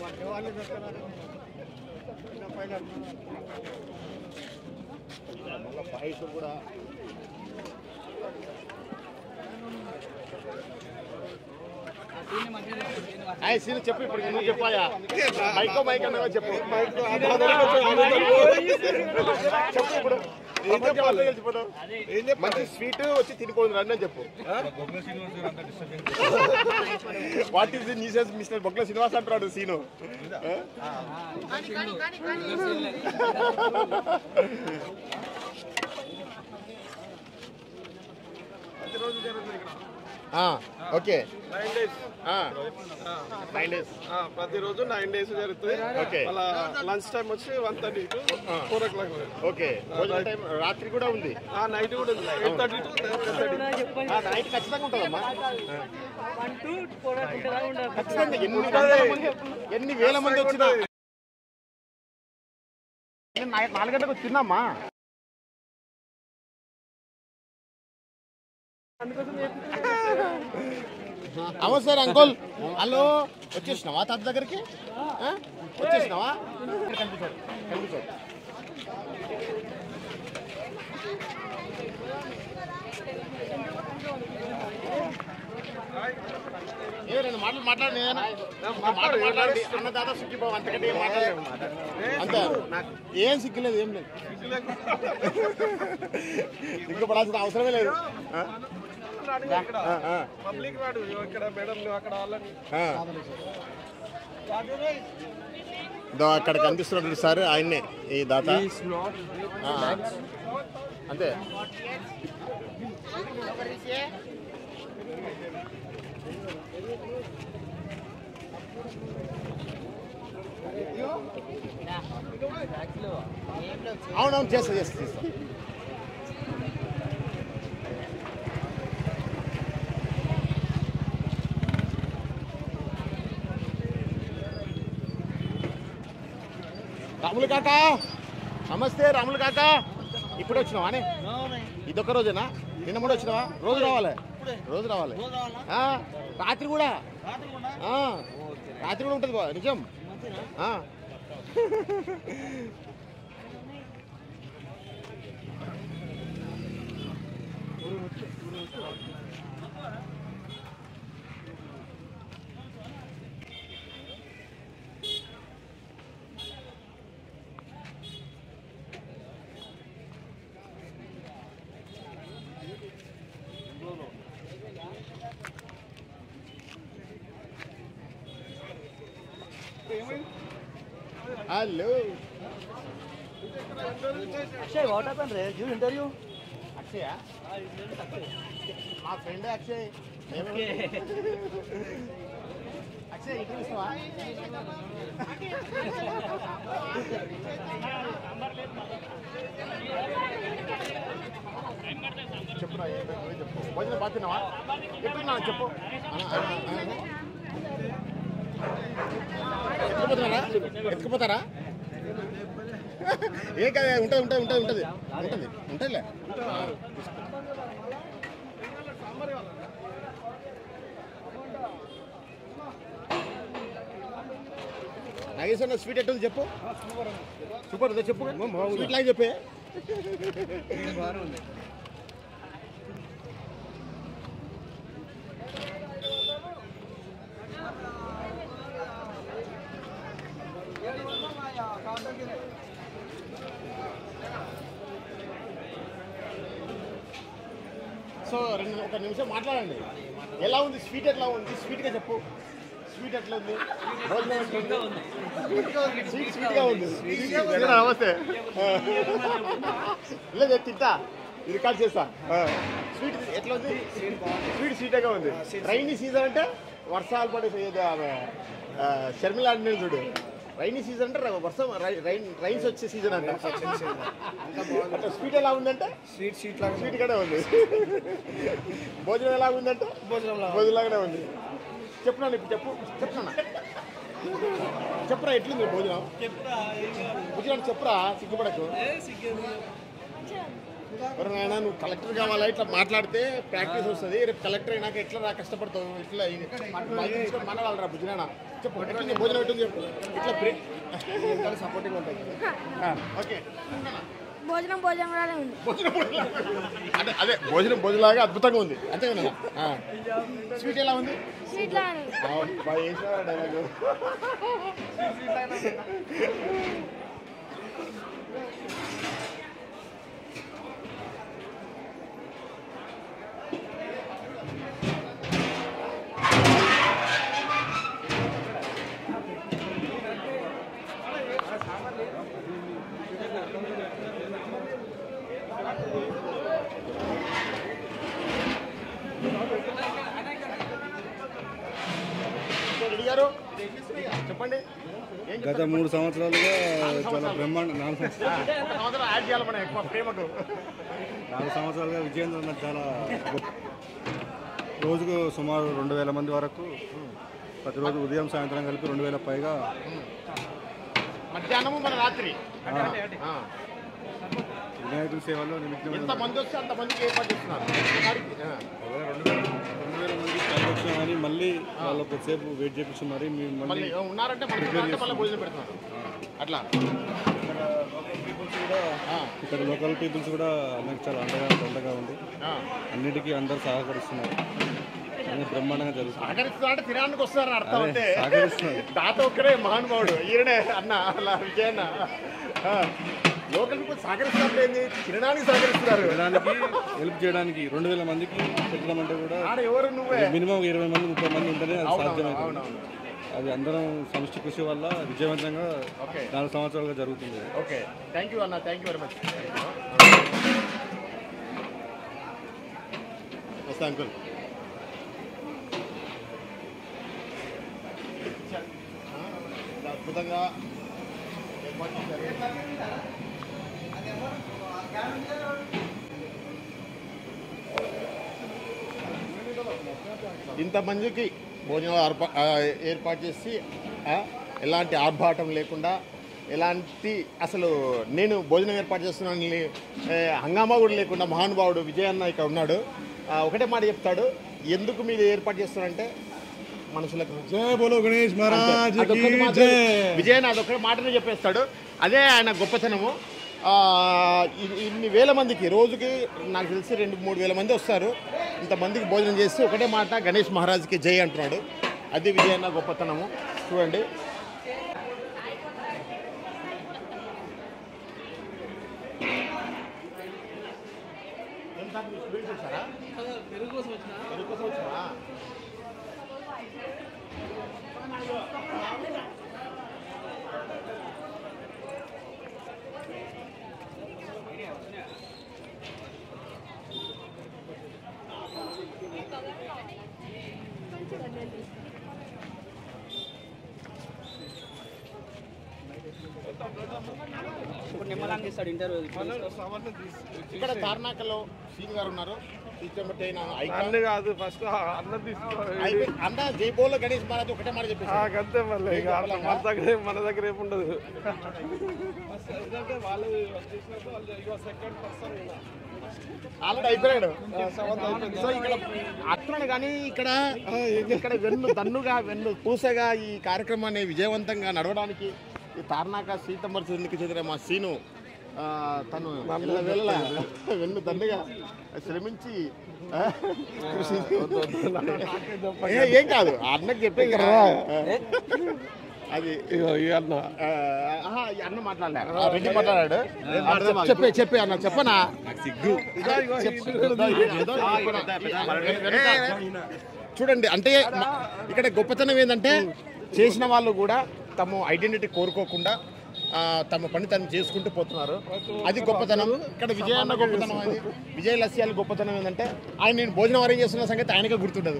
[SPEAKER 1] పాయసం కూడా ఆయన సీన్ చెప్పు ఇప్పుడు నువ్వు చెప్పాయా మైకో మైక్ అన్నా చెప్పు చెప్పు ఇప్పుడు ఏం చెప్పాలి తెలిసిపోతావు మంచి స్వీట్ వచ్చి తినిపోయింది రండి అని చెప్పు what is the nuisance mister బొగ్ల శ్రీనివాస్ అంటున్నాడు Seenu okay
[SPEAKER 15] nine days
[SPEAKER 1] nine days
[SPEAKER 15] ప్రతిరోజు నైన్ డేస్ జరుగుతుంది
[SPEAKER 1] Okay.
[SPEAKER 15] అలా లంచ్ టైం వచ్చి one thirty to four o'clock
[SPEAKER 1] okay భోజన టైం రాత్రి కూడా ఉంది
[SPEAKER 15] నైట్ కూడా ఉంది eight thirty to ten
[SPEAKER 1] night ఖచ్చితంగా ఉంటుందమ్మా
[SPEAKER 14] వన్ టు ఫోర్ ఉంటుందా ఉండదు
[SPEAKER 1] ఖచ్చితంగా ఎన్ని వందల మంది ఎన్ని వేల మంది వచ్చినా నేను నా- నాలుగు గంటలకు తిన్నామ్మా అవును సార్ అంకుల్ హలో వచ్చేసినావా తాత దగ్గరికి ఆ? వచ్చేసినావా ఇక్కడ కనిపించాడు కనిపించాడు ఏ రెండు మాటలు మాట్లాడు నేను మాటలు మాట్లాడి అన్నదాత సుఖిబాబు అంతకంటే ఏం మాట్లాడలేము అంతే ఏం సిగ్గులేదు ఏం లేదు సిగ్గుపడాల్సిన అవసరమే లేదు ఆ? ఆ, ఆ.
[SPEAKER 15] పబ్లిక్ వాడు ఇక్కడ మేడం నువ్వు అక్కడ వాళ్ళని
[SPEAKER 1] ఆ. దో అక్కడ కనిపిస్తున్నాడు సార్ ఆయన్నే ఈ దాత ఆ. అంతే అవునవును చేస్తా చేస్తా చేస్తా రాములు కాక నమస్తే రాములు కాక ఇప్పుడు వచ్చినావా అనే ఇదొక్క రోజేనా నిన్న కూడా వచ్చినావా రోజు రావాలి రోజు రావాలి ఆ, రాత్రి కూడా ఆ, రాత్రి కూడా ఉంటుంది బా నిజం ఆ. హలో
[SPEAKER 11] అక్షయ్ వాట్ హ్యాపెన్ రే గివ్ ఇంటర్వ్యూ
[SPEAKER 1] అక్షయ మా ఫ్రెండ్ అక్షయ్ మేము- అక్షయ్ ఇంటర్వ్యూ ఇస్తావా చెప్పురా ఏం పేరు? నువ్వే చెప్పు భోజనం బాగా తిన్నావా ఎట్లున్నా చెప్పు అన్న, అన్న, అన్న. ఎత్తుకుపోతున్నారా ఎత్తుకుపోతారా ఏం కాదు ఉంటుంది ఉంటుంది ఉంటుంది ఉంటుంది ఉంటుంది ఉంటుందిలే నాగేశ్వర స్వీట్ ఎట్టుంది చెప్పు సూపర్ ఉందా చెప్పు స్వీట్ లాగా చెప్పే సో రెండు ఒక నిమిషం మాట్లాడండి ఎలా ఉంది స్వీట్ ఎట్లా ఉంది స్వీట్గా చెప్పు స్వీట్ ఎట్లా ఉంది భోజనం ఎట్లా ఉంది? స్వీట్ స్వీట్గా ఉంది స్వీట్ నమస్తే లేదు తింటా ఇది రికార్డ్ చేస్తా స్వీట్ ఎట్లా ఉంది స్వీట్ స్వీట్గా ఉంది రైనీ సీజన్ అంటే వర్షాలు పడే ఇది ఆమె, ఆ, షర్మిల అంటే చూడు రైనీ సీజన్ అంటే ర- వర్షం రై- రైన్ రైన్స్ వచ్చే సీజన్ అంట అట్లా స్వీట్ ఎలా ఉందంటే స్వీట్ స్వీట్ లాగా స్వీట్ గానే ఉంది భోజనం ఎలా ఉందంటే భోజనం భోజనం లాగానే ఉంది చెప్పున్నాను ఇప్పుడు చెప్పు చెప్తున్నా చెప్పురా ఎట్లుంది భోజనం భోజనం చెప్పురా సిగ్గుపడకు మరి నాయన నువ్వు కలెక్టర్ కావాలా ఇట్లా మాట్లాడితే ప్రాక్టీస్ వస్తుంది రేపు కలెక్టర్ అయినాక ఎట్లా రా కష్టపడతావు ఇట్లా ఇది మన వాళ్ళు రా బుజ్జినాయన చెప్పు ఎట్లుంది భోజనం ఎట్టుంది చెప్పు ఇట్లా బ్రేక్ సపోర్టింగ్ ఉంటుంది ఓకే
[SPEAKER 16] భోజనం భోజనంలానే ఉంది
[SPEAKER 1] అంటే అదే భోజనం భోజనంలాగా అద్భుతంగా ఉంది అంతే కదా స్వీట్ ఎలా ఉంది
[SPEAKER 16] స్వీట్ లానే ఉంది.
[SPEAKER 1] బాగా వేసినారా డైలాగు రెడ్డి గారు చెప్పండి ఏం
[SPEAKER 17] గత
[SPEAKER 1] చెప్తారు?
[SPEAKER 17] మూడు సంవత్సరాలుగా
[SPEAKER 1] నాలుగు
[SPEAKER 17] చాలా
[SPEAKER 1] సంవత్సరాలు.
[SPEAKER 17] బ్రహ్మాండ నాలుగు
[SPEAKER 1] ఆ,
[SPEAKER 17] సంవత్సరాలు
[SPEAKER 1] ఒక సంవత్సరం యాడ్ చేయాలి మనం ఎక్కువ ప్రేమకు
[SPEAKER 17] నాలుగు సంవత్సరాలుగా విజయేంద్ర అన్న చాలా గొప్ప రోజుకు సుమారు రెండు వేల మంది వరకు ప్రతిరోజు ఉదయం సాయంత్రం కలిపి రెండు వేల పైగా
[SPEAKER 1] మధ్యాహ్నము మన రాత్రి ఆ.
[SPEAKER 17] వినాయకుడి సేవలో నిమగ్నమైన
[SPEAKER 1] ఎంత మంది వస్తే అంత మందికి ఏర్పాటు చేస్తున్నారు ఒకసారికి, ఆ.
[SPEAKER 17] రెండు వేల రెండు వేల మంది పైకి వచ్చినా కానీ మళ్ళీ వాళ్ళు కొద్దిసేపు వెయిట్ చేపించి మరి మేము
[SPEAKER 1] మళ్ళీ
[SPEAKER 17] మళ్ళీ
[SPEAKER 1] ఉన్నారంటే మన
[SPEAKER 17] ప్రిపేర్
[SPEAKER 1] అంటే మళ్ళీ
[SPEAKER 17] చేస్తున్నాం.
[SPEAKER 1] భోజనం పెడుతున్నారు అట్లా
[SPEAKER 17] పీపుల్స్ కూడా ఇక్కడ లోకల్ పీపుల్స్ కూడా నాకు చాలా అండగా అండగా ఉంది
[SPEAKER 1] ఆ.
[SPEAKER 17] అన్నిటికీ అందరూ సహకరిస్తున్నారు అన్ని బ్రహ్మాండంగా జరుగుతుంది
[SPEAKER 1] సహకరిస్తున్నా అంటే తినడానికి వస్తున్నారని అర్థం
[SPEAKER 17] అదే,
[SPEAKER 1] అంటే
[SPEAKER 17] సహకరిస్తున్నారు.
[SPEAKER 1] దాత ఒక్కరే మహానుభావుడు ఈయననే అన్న అలా విజయన్న ఆ. లోకల్ పీపుల్ సహకరిస్తున్నప్పుడు ఏంది తినడానికి సహకరిస్తున్నారు
[SPEAKER 17] తినడానికి హెల్ప్ చేయడానికి రెండు వేల మందికి పెట్టడం అంటే కూడా
[SPEAKER 1] ఆడ ఎవరు నువ్వే
[SPEAKER 17] మినిమం ఇరవై మంది ముప్పై మంది ఉంటేనే అది
[SPEAKER 1] అవునవును,
[SPEAKER 17] సాధ్యమవుతుంది
[SPEAKER 1] అవునవును.
[SPEAKER 17] అది అందరం సమిష్టి కృషి వల్ల విజయవంతంగా
[SPEAKER 1] ఓకే.
[SPEAKER 17] నాలుగు సంవత్సరాలుగా జరుగుతుంది
[SPEAKER 1] ఓకే థ్యాంక్ యూ అన్న థ్యాంక్ యూ వెరీ మచ్ వస్తా అంకుల్ అద్భుతంగా ఏర్పాటు చేశారు ఇంతమందికి భోజనం ఏర్పా ఆ, ఏర్పాటు చేసి ఆ, ఎలాంటి ఆర్భాటం లేకుండా ఎలాంటి అసలు నేను భోజనం ఏర్పాటు చేస్తున్నాను లే- ఏ, హంగామా కూడా లేకుండా మహానుభావుడు విజయన్న ఇక్కడ ఉన్నాడు ఆ, ఒకటే మాట చెప్తాడు ఎందుకు మీరు ఏర్పాటు చేస్తున్నారంటే మనుషులకు
[SPEAKER 17] జయ బోలో గణేష్ మహారాజ్
[SPEAKER 1] అదొక్కటి
[SPEAKER 17] కీ
[SPEAKER 1] మాత్రం-
[SPEAKER 17] జై.
[SPEAKER 1] విజయన్ అదొక్కటి మాటనే చెప్పేస్తాడు అదే ఆయన గొప్పతనము ఆ, ఇ- ఇన్ని వేల మందికి రోజుకి నాకు తెలిసి రెండు మూడు వేల మంది వస్తారు ఇంతమందికి భోజనం చేసి ఒకటే మాట గణేష్ మహారాజ్కి జై అంటున్నాడు అది విజయన్న గొప్పతనము చూడండి
[SPEAKER 14] పెరుగు కోసం వచ్చిన
[SPEAKER 18] ఇప్పుడు నిమ్మలాంగి ఇస్తాడు ఇంటర్వ్యూ
[SPEAKER 1] ఇక్కడ తార్నాకలో సీన్ గారు ఉన్నారు తీర్చబట్టి
[SPEAKER 15] అన్ని కాదు ఫస్ట్ అన్నం తీసుకోవాలి
[SPEAKER 1] అన్న జై బోలో గణేష్ మహారాజ్ ఒకటే మాట చెప్పేసి
[SPEAKER 15] అంతే మళ్ళీ ఇక అట్లా మన దగ్గర ఏం- మన దగ్గర ఏమి ఉండదు ఎందుకంటే వాళ్ళు చేసినప్పుడు వాళ్ళు ఇక సెకండ్ పర్సన్
[SPEAKER 1] ఆల్రెడీ అయిపోయాడు సో ఇక్కడ అట్లనే కానీ ఇక్కడ ఇక్కడ వెన్ను దన్నుగా వెన్ను పూసగా ఈ కార్యక్రమాన్ని విజయవంతంగా నడవడానికి ఈ తార్నాక సీతమ్మర్ చెందికి చెందిన మా సీను ఆ, తను వెళ్ళ వెన్ను దన్నుగా శ్రమించి ఆ, కృషి ఏ, ఏం కాదు ఆ అన్నకి చెప్పే కదా అది
[SPEAKER 15] అన్న
[SPEAKER 1] ఆ, ఆహా, ఈ అన్న మాట్లాడలే ఆ, రెడ్డి మాట్లాడాడు ఆ, చెప్పే చెప్పే అన్న చెప్పనా సిగ్గు చూడండి అంటే మ- ఇక్కడ గొప్పతనం ఏంటంటే చేసిన వాళ్ళు కూడా తమ ఐడెంటిటీ కోరుకోకుండా ఆ, తమ పని తను చేసుకుంటూ పోతున్నారు అది గొప్పతనం ఇక్కడ విజయన్న గొప్పతనం అది విజయ లస్యాల గొప్పతనం ఏంటంటే ఆయన నేను భోజనం అరేంజ్ చేస్తున్న సంగతి ఆయనకే గుర్తుండదు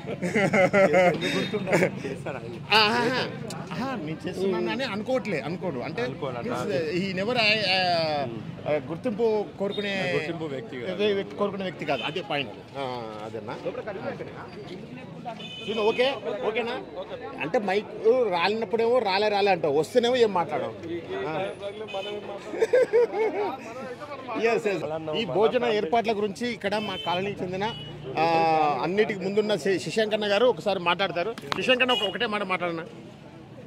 [SPEAKER 1] ఆహా, ఆహా, నేను చేస్తున్నాను అని అనుకోవట్లే అనుకోడు అంటే ఈ నెవర్ గుర్తింపు కోరుకునే
[SPEAKER 17] గుర్తింపు వ్యక్తి కాదు.
[SPEAKER 1] వ్యక్తి వ్యక్తి కోరుకునే వ్యక్తి కాదు అదే పాయింట్ అదేనా నేను ఓకే ఓకేనా అంటే మైక్ రాలినప్పుడేమో రాలే రాలే అంటావు వస్తేనేమో ఏం మాట్లాడవు Yes, yes. ఈ భోజన ఏర్పాట్ల గురించి ఇక్కడ మా కాలనీకి చెందిన ఆ, అన్నిటికి ముందున్న శి- శశాంకన్న గారు ఒకసారి మాట్లాడతారు శశాంకన్న ఒక ఒకటే మాట మాట్లాడనా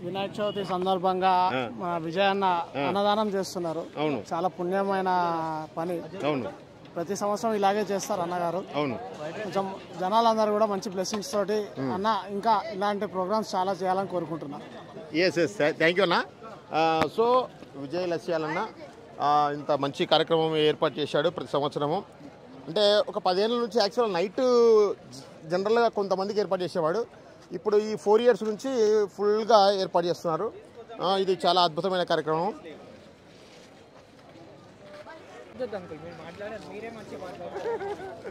[SPEAKER 19] వినాయక చవితి సందర్భంగా
[SPEAKER 1] ఆ.
[SPEAKER 19] మా విజయన్న
[SPEAKER 1] ఆ.
[SPEAKER 19] అన్నదానం చేస్తున్నారు
[SPEAKER 1] అవును.
[SPEAKER 19] చాలా పుణ్యమైన పని
[SPEAKER 1] అవును
[SPEAKER 19] ప్రతి సంవత్సరం ఇలాగే చేస్తారు అన్నగారు
[SPEAKER 1] అవును
[SPEAKER 19] కొంచెం జనాలందరూ కూడా మంచి బ్లెస్సింగ్స్ తోటి
[SPEAKER 1] మ్.
[SPEAKER 19] అన్న ఇంకా ఇలాంటి ప్రోగ్రామ్స్ చాలా చేయాలని కోరుకుంటున్నాను
[SPEAKER 1] ఎస్ ఎస్ థ్యాంక్ యూ అన్న సో విజయ్ లస్యాలన్న ఆ, ఇంత మంచి కార్యక్రమం ఏర్పాటు చేశాడు ప్రతి సంవత్సరము అంటే ఒక పదేళ్ళ నుంచి యాక్చువల్ నైట్ జనరల్గా కొంతమందికి ఏర్పాటు చేసేవాడు ఇప్పుడు ఈ ఫోర్ ఇయర్స్ నుంచి ఫుల్గా ఏర్పాటు చేస్తున్నారు ఆ, ఇది చాలా అద్భుతమైన కార్యక్రమం
[SPEAKER 14] అంకుల్ మీరు మాట్లాడారు మీరే మంచి మాట్లాడారు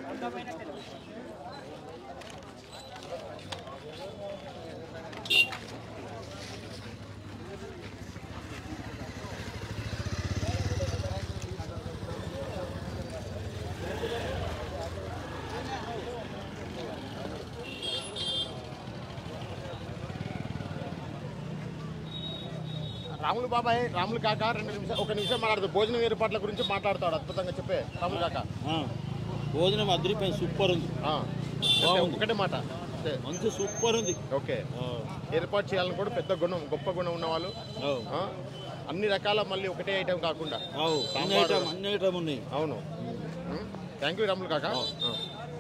[SPEAKER 1] రాములు బాబాయ్ రాములు కాక రెండు నిమిషాలు ఒక నిమిషం మాట్లాడుతూ భోజనం ఏర్పాట్ల గురించి మాట్లాడతాడు అద్భుతంగా చెప్పే రాములు కాక
[SPEAKER 13] భోజనం అదిరిపోయింది సూపర్ ఉంది
[SPEAKER 1] బాగుంది ఒకటే మాట
[SPEAKER 13] మంచి సూపర్ ఉంది
[SPEAKER 1] ఓకే ఏర్పాటు చేయాలని కూడా పెద్ద గుణం గొప్ప గుణం ఉన్న వాళ్ళు ఆ, అన్ని రకాల మళ్ళీ ఒకటే ఐటెం కాకుండా
[SPEAKER 13] అన్ని
[SPEAKER 1] సాంబారు.
[SPEAKER 13] ఐటమ్ అన్ని ఐటమ్ ఉన్నాయి
[SPEAKER 1] అవును థ్యాంక్ యూ రాములు కాక ఆ.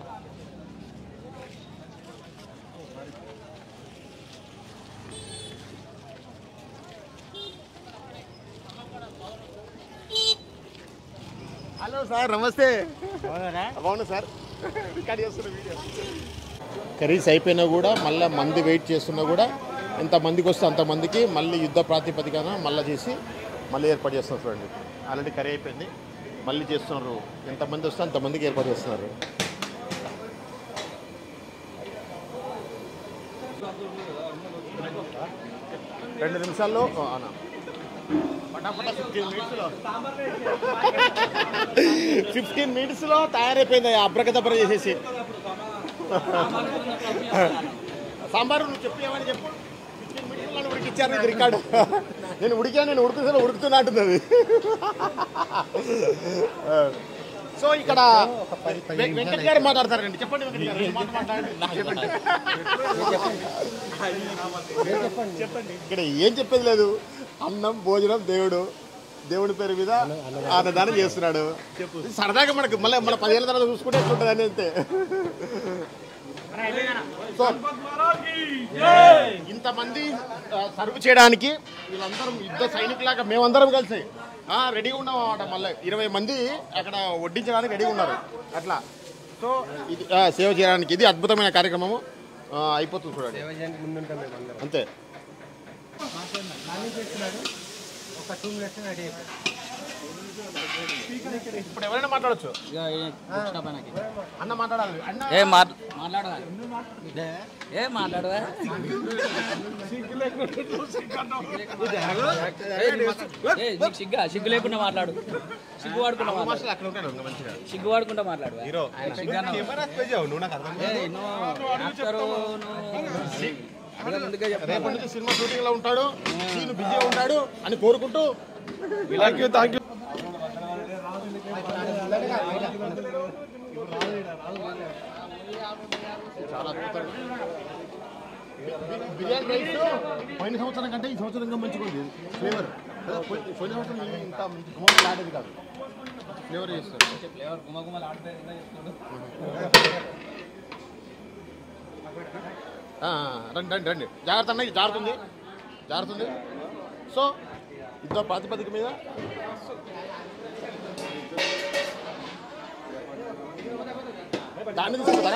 [SPEAKER 1] హలో సార్ నమస్తే బాగున్నా సార్ రికార్డ్ చేస్తున్న వీడియో కర్రీస్ అయిపోయినా కూడా మళ్ళీ మంది వెయిట్ చేస్తున్నా కూడా ఎంత మందికి వస్తే అంతమందికి మళ్ళీ యుద్ధ ప్రాతిపదికన మళ్ళీ చేసి మళ్ళీ ఏర్పాటు చేస్తున్నారు చూడండి ఆల్రెడీ కర్రీ అయిపోయింది మళ్ళీ చేస్తున్నారు ఎంతమంది వస్తే అంతమందికి ఏర్పాటు చేస్తున్నారు రెండు నిమిషాల్లో ఆ, అన్న. పటాపటా ఫిఫ్టీన్ మినిట్స్లో ఫిఫ్టీన్ మినిట్స్లో తయారైపోయింది అబ్రకదబ్ర చేసేసి సాంబారు నువ్వు చెప్పేవని చెప్పు ఫిఫ్టీన్ మినిట్స్ నన్ను ఉడికిచ్చారు ఇది రికార్డు నేను ఉడికా నేను ఉడుకుతున్నా ఉడుకుతున్నా అంటుంది అది సో ఇక్కడ వె- వెంకట్ గారు మాట్లాడతారండి చెప్పండి వెంకట్ గారు రెండు మాటలు మాట్లాడండి. చెప్పండి ఇక్కడ ఏం చెప్పేది లేదు అన్నం భోజనం దేవుడు దేవుడి పేరు మీద అన్నదానం చేస్తున్నాడు సరదాగా మనకు మళ్ళీ మన పదిహేను తర్వాత చూసుకుంటే ఎట్లుంటుంది అని అంతే సో ఇంతమంది ఆ, సర్వ్ చేయడానికి వీళ్ళందరం యుద్ధ సైనికులాగా మేమందరం కలిసి ఆ, రెడీగా ఉన్నాం అన్నమాట మళ్ళీ ఇరవై మంది అక్కడ వడ్డించడానికి రెడీగా ఉన్నారు అట్లా సో ఇది ఆ, సేవ చేయడానికి ఇది అద్భుతమైన కార్యక్రమము ఆ, అయిపోతుంది చూడండి అంతే
[SPEAKER 14] ఒక టూ మినిట్స్ రెడీ
[SPEAKER 1] ఇప్పుడు ఎవరైనా మాట్లాడచ్చు అన్న మాట్లాడాలి అన్న
[SPEAKER 18] ఏ మాట్- మాట్లాడవా ఏ మాట్లాడవా ఏ, నీ మాట్లాడు. ఏ, నీకు సిగ్గా సిగ్గు లేకుండా మాట్లాడు సిగ్గు వాడుకుంటా
[SPEAKER 1] అమ్మ
[SPEAKER 18] మాట్లాడు
[SPEAKER 1] మాటలు అక్కడ ఉంటాడు ఇంకా మంచిగా
[SPEAKER 18] సిగ్గు వాడుకుంటా మాట్లాడు
[SPEAKER 1] హీరో
[SPEAKER 18] సిగ్గాను.
[SPEAKER 1] కెమెరా పెంచావు, నువ్వు నాకు అర్థం కాదు.
[SPEAKER 18] ఏ, నువ్వు యాక్టరు, నువ్వు అదే ముందుగా
[SPEAKER 1] రేపటి
[SPEAKER 18] చెప్పాలి
[SPEAKER 1] నుంచి సినిమా షూటింగ్ లో ఉంటాడు సీన్ బిజీగా ఉంటాడు అని కోరుకుంటూ
[SPEAKER 15] థ్యాంక్ యూ థ్యాంక్ యూ
[SPEAKER 1] చాలా అద్భుతంగా బి- బిర్యానీ రైస్ పోయిన సంవత్సరం కంటే ఈ సంవత్సరం ఇంకా మంచిగా ఉంది ఫ్లేవర్ కదా, పోయి- పోయిన సంవత్సరం ఇది ఇంత గుమ్మలు ఆడేది కాదు ఫ్లేవర్ చేస్తారు
[SPEAKER 18] ఫ్లేవర్ గుమగుమలు ఆడితే ఇంకా చెప్తాడు
[SPEAKER 1] ఆ, రండి రండి రండి జాగ్రత్త అన్న ఇది జారుతుంది జారుతుంది సో యుద్ధ ప్రాతిపదిక మీద దాన్ని తీసుకుంటారా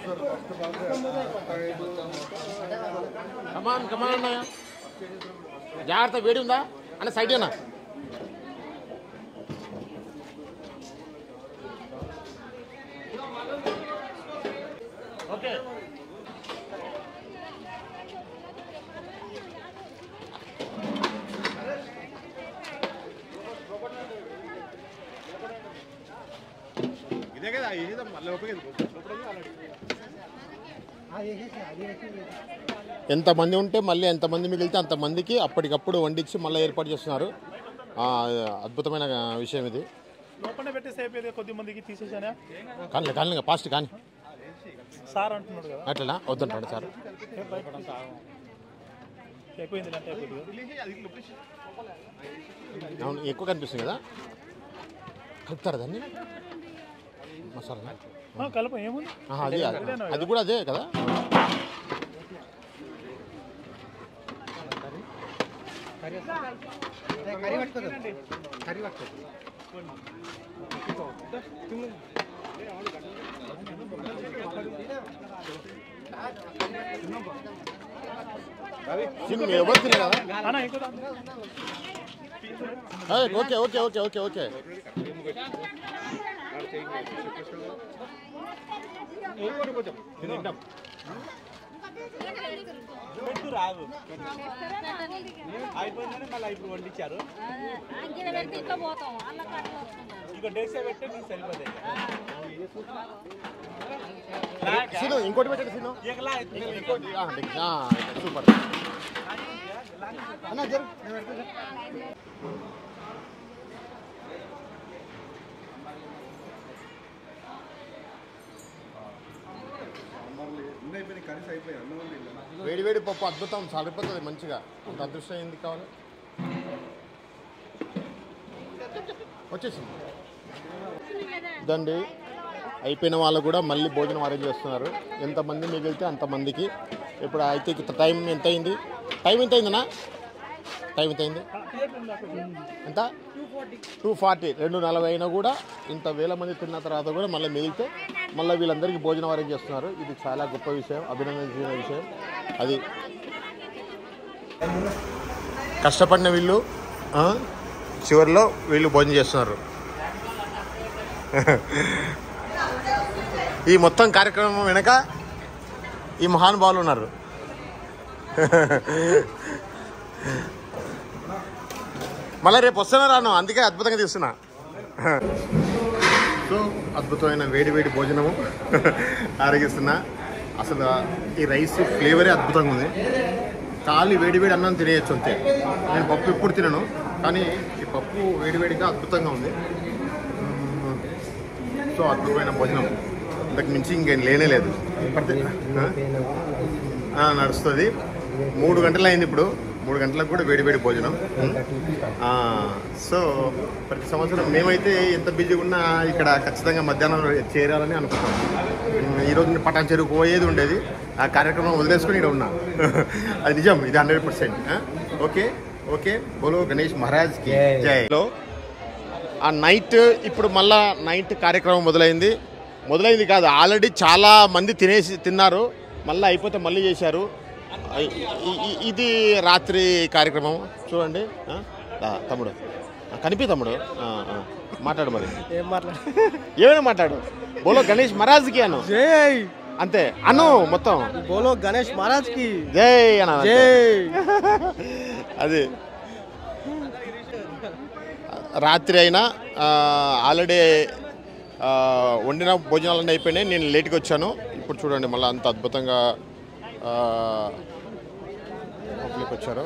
[SPEAKER 1] కమాన్ కమాన్ అన్నయ్య జాగ్రత్త వేడి ఉందా అన్న సైడ్ అన్న ఓకే ఇదే కదా ఇది మళ్ళీ ఎంతమంది ఉంటే మళ్ళీ ఎంతమంది మిగిలితే అంతమందికి అప్పటికప్పుడు వండించి మళ్ళీ ఏర్పాటు చేస్తున్నారు ఆ, అద్భుతమైన విషయం ఇది
[SPEAKER 20] లోపల పెట్టేసి అయిపోయింది కొద్ది మందికి తీసేసానా
[SPEAKER 1] కానీ కానీ ఫాస్ట్ కానీ
[SPEAKER 20] సార్ అంటున్నాడు కదా
[SPEAKER 1] అట్లా వద్దంటాడు సార్
[SPEAKER 20] ఏం భయపడం సార్ ఎక్కువైంది అంటే కొద్దిగా
[SPEAKER 1] అవును ఎక్కువ కనిపిస్తుంది కదా కలుపుతారు దాన్ని మసాలా
[SPEAKER 20] ఆ, కలప ఏముంది
[SPEAKER 1] ఆహా, అది
[SPEAKER 20] ఇదేనా
[SPEAKER 1] అది కూడా అదే కదా చిన్న ఎవరు తినే కదా
[SPEAKER 20] అన్న ఇంకో
[SPEAKER 1] ఏయ్, okay okay okay okay okay తింటాం
[SPEAKER 13] పెట్టు రాదు అయిపోయిందని మళ్ళీ ఇప్పుడు వండించారు ఇక డేసే పెట్టి నీకు సరిపోతాయి
[SPEAKER 1] సీను ఇంకోటి పెట్టండి సీను
[SPEAKER 13] ఎగలా
[SPEAKER 1] ఇంకోటి ఆ, నెక్స్ట్. ఆ, సూపర్ అన్న జరు వేడి వేడి పప్పు అద్భుతం సరిపోతుంది మంచిగా అంత అదృష్టం ఎందుకు కావాలి వచ్చేసింది ఇదండి అయిపోయిన వాళ్ళు కూడా మళ్ళీ భోజనం అరేంజ్ చేస్తున్నారు ఎంతమంది మిగిలితే అంతమందికి ఇప్పుడు అయితే ఇక్కడ టైం ఎంత అయింది టైం ఎంత అయిందన్నా టైం ఎంత అయింది ఎంత టూ ఫార్టీ రెండు నలభై అయినా కూడా ఇంత వేల మంది తిన్న తర్వాత కూడా మళ్ళీ మిగిలితే మళ్ళీ వీళ్ళందరికీ భోజనం అరేంజ్ చేస్తున్నారు ఇది చాలా గొప్ప విషయం అభినందించిన విషయం అది కష్టపడిన వీళ్ళు ఆ, చివరిలో వీళ్ళు భోజనం చేస్తున్నారు ఈ మొత్తం కార్యక్రమం వెనక ఈ మహానుభావులు ఉన్నారు మళ్ళీ రేపు వస్తున్నా రాను అందుకే అద్భుతంగా తీస్తున్నా సో అద్భుతమైన వేడి వేడి భోజనము ఆరగిస్తున్నా అసలు ఈ రైస్ ఫ్లేవరే అద్భుతంగా ఉంది ఖాళీ వేడి వేడి అన్నం తినేయచ్చు అంతే నేను పప్పు ఎప్పుడు తినను కానీ ఈ పప్పు వేడి వేడిగా అద్భుతంగా ఉంది మ్మ్. సో అద్భుతమైన భోజనం ఇంతకు మించి ఇంకేం లేనే లేదు ప్రతి- ఆ? ఆ, నడుస్తుంది మూడు గంటలు అయింది ఇప్పుడు మూడు గంటలకు కూడా వేడి వేడి భోజనం ఆ, సో ప్రతి సంవత్సరం మేమైతే ఎంత బిజీగా ఉన్నా ఇక్కడ ఖచ్చితంగా మధ్యాహ్నం చేరాలని అనుకుంటాం ఉమ్, ఈ రోజు నేను పటాన్ చెరువు పోయేది ఉండేది ఆ కార్యక్రమం వదిలేసుకొని ఇక్కడ ఉన్నా అది నిజం ఇది హండ్రెడ్ పర్సెంట్ ఓకే ఓకే బోలో గణేష్ మహారాజ్ కి జై లో ఆ నైట్ ఇప్పుడు మళ్ళా నైట్ కార్యక్రమం మొదలైంది మొదలైంది కాదు ఆల్రెడీ చాలా మంది తినేసి తిన్నారు మళ్ళీ అయిపోతే మళ్ళీ చేశారు ఇ- ఇ- ఇ- ఇది రాత్రి కార్యక్రమం చూడండి ఆ? దా, తమ్ముడు ఆ, కనిపి తమ్ముడు ఆ, ఆ. మాట్లాడు మరి
[SPEAKER 19] ఏం మాట్లాడు
[SPEAKER 1] ఏమైనా మాట్లాడు బోలో గణేష్ మహారాజ్కి అను
[SPEAKER 19] జై
[SPEAKER 1] అంతే అను మొత్తం
[SPEAKER 19] బోలో గణేష్ మహారాజ్ కి
[SPEAKER 1] జై అన
[SPEAKER 19] జై
[SPEAKER 1] అది రాత్రి అయినా ఆల్రెడీ వండిన భోజనాలన్నీ అయిపోయినాయి నేను లేట్గా వచ్చాను ఇప్పుడు చూడండి మళ్ళీ అంత అద్భుతంగా ఆ, లోపలికి వచ్చారు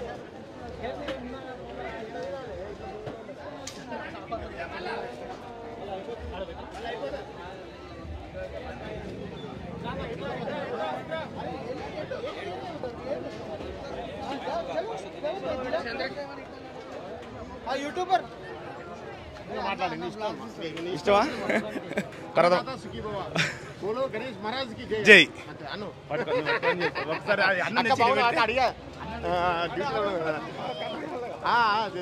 [SPEAKER 19] యూట్యూబర్
[SPEAKER 1] ఇష్టమా
[SPEAKER 15] తర్వాత
[SPEAKER 1] బోలో గణేష్ మహారాజ్ కి జై
[SPEAKER 15] జై.
[SPEAKER 1] అంతే, అను
[SPEAKER 15] ఒకసారి అది అన్నం
[SPEAKER 1] అక్క
[SPEAKER 15] తెచ్చి
[SPEAKER 1] బాగున్నా?
[SPEAKER 15] పెడితే-
[SPEAKER 1] అక్క అడిగా ఆ, డ్యూటీలో ఉన్నా కదా. ఆ, ఆ, అదే.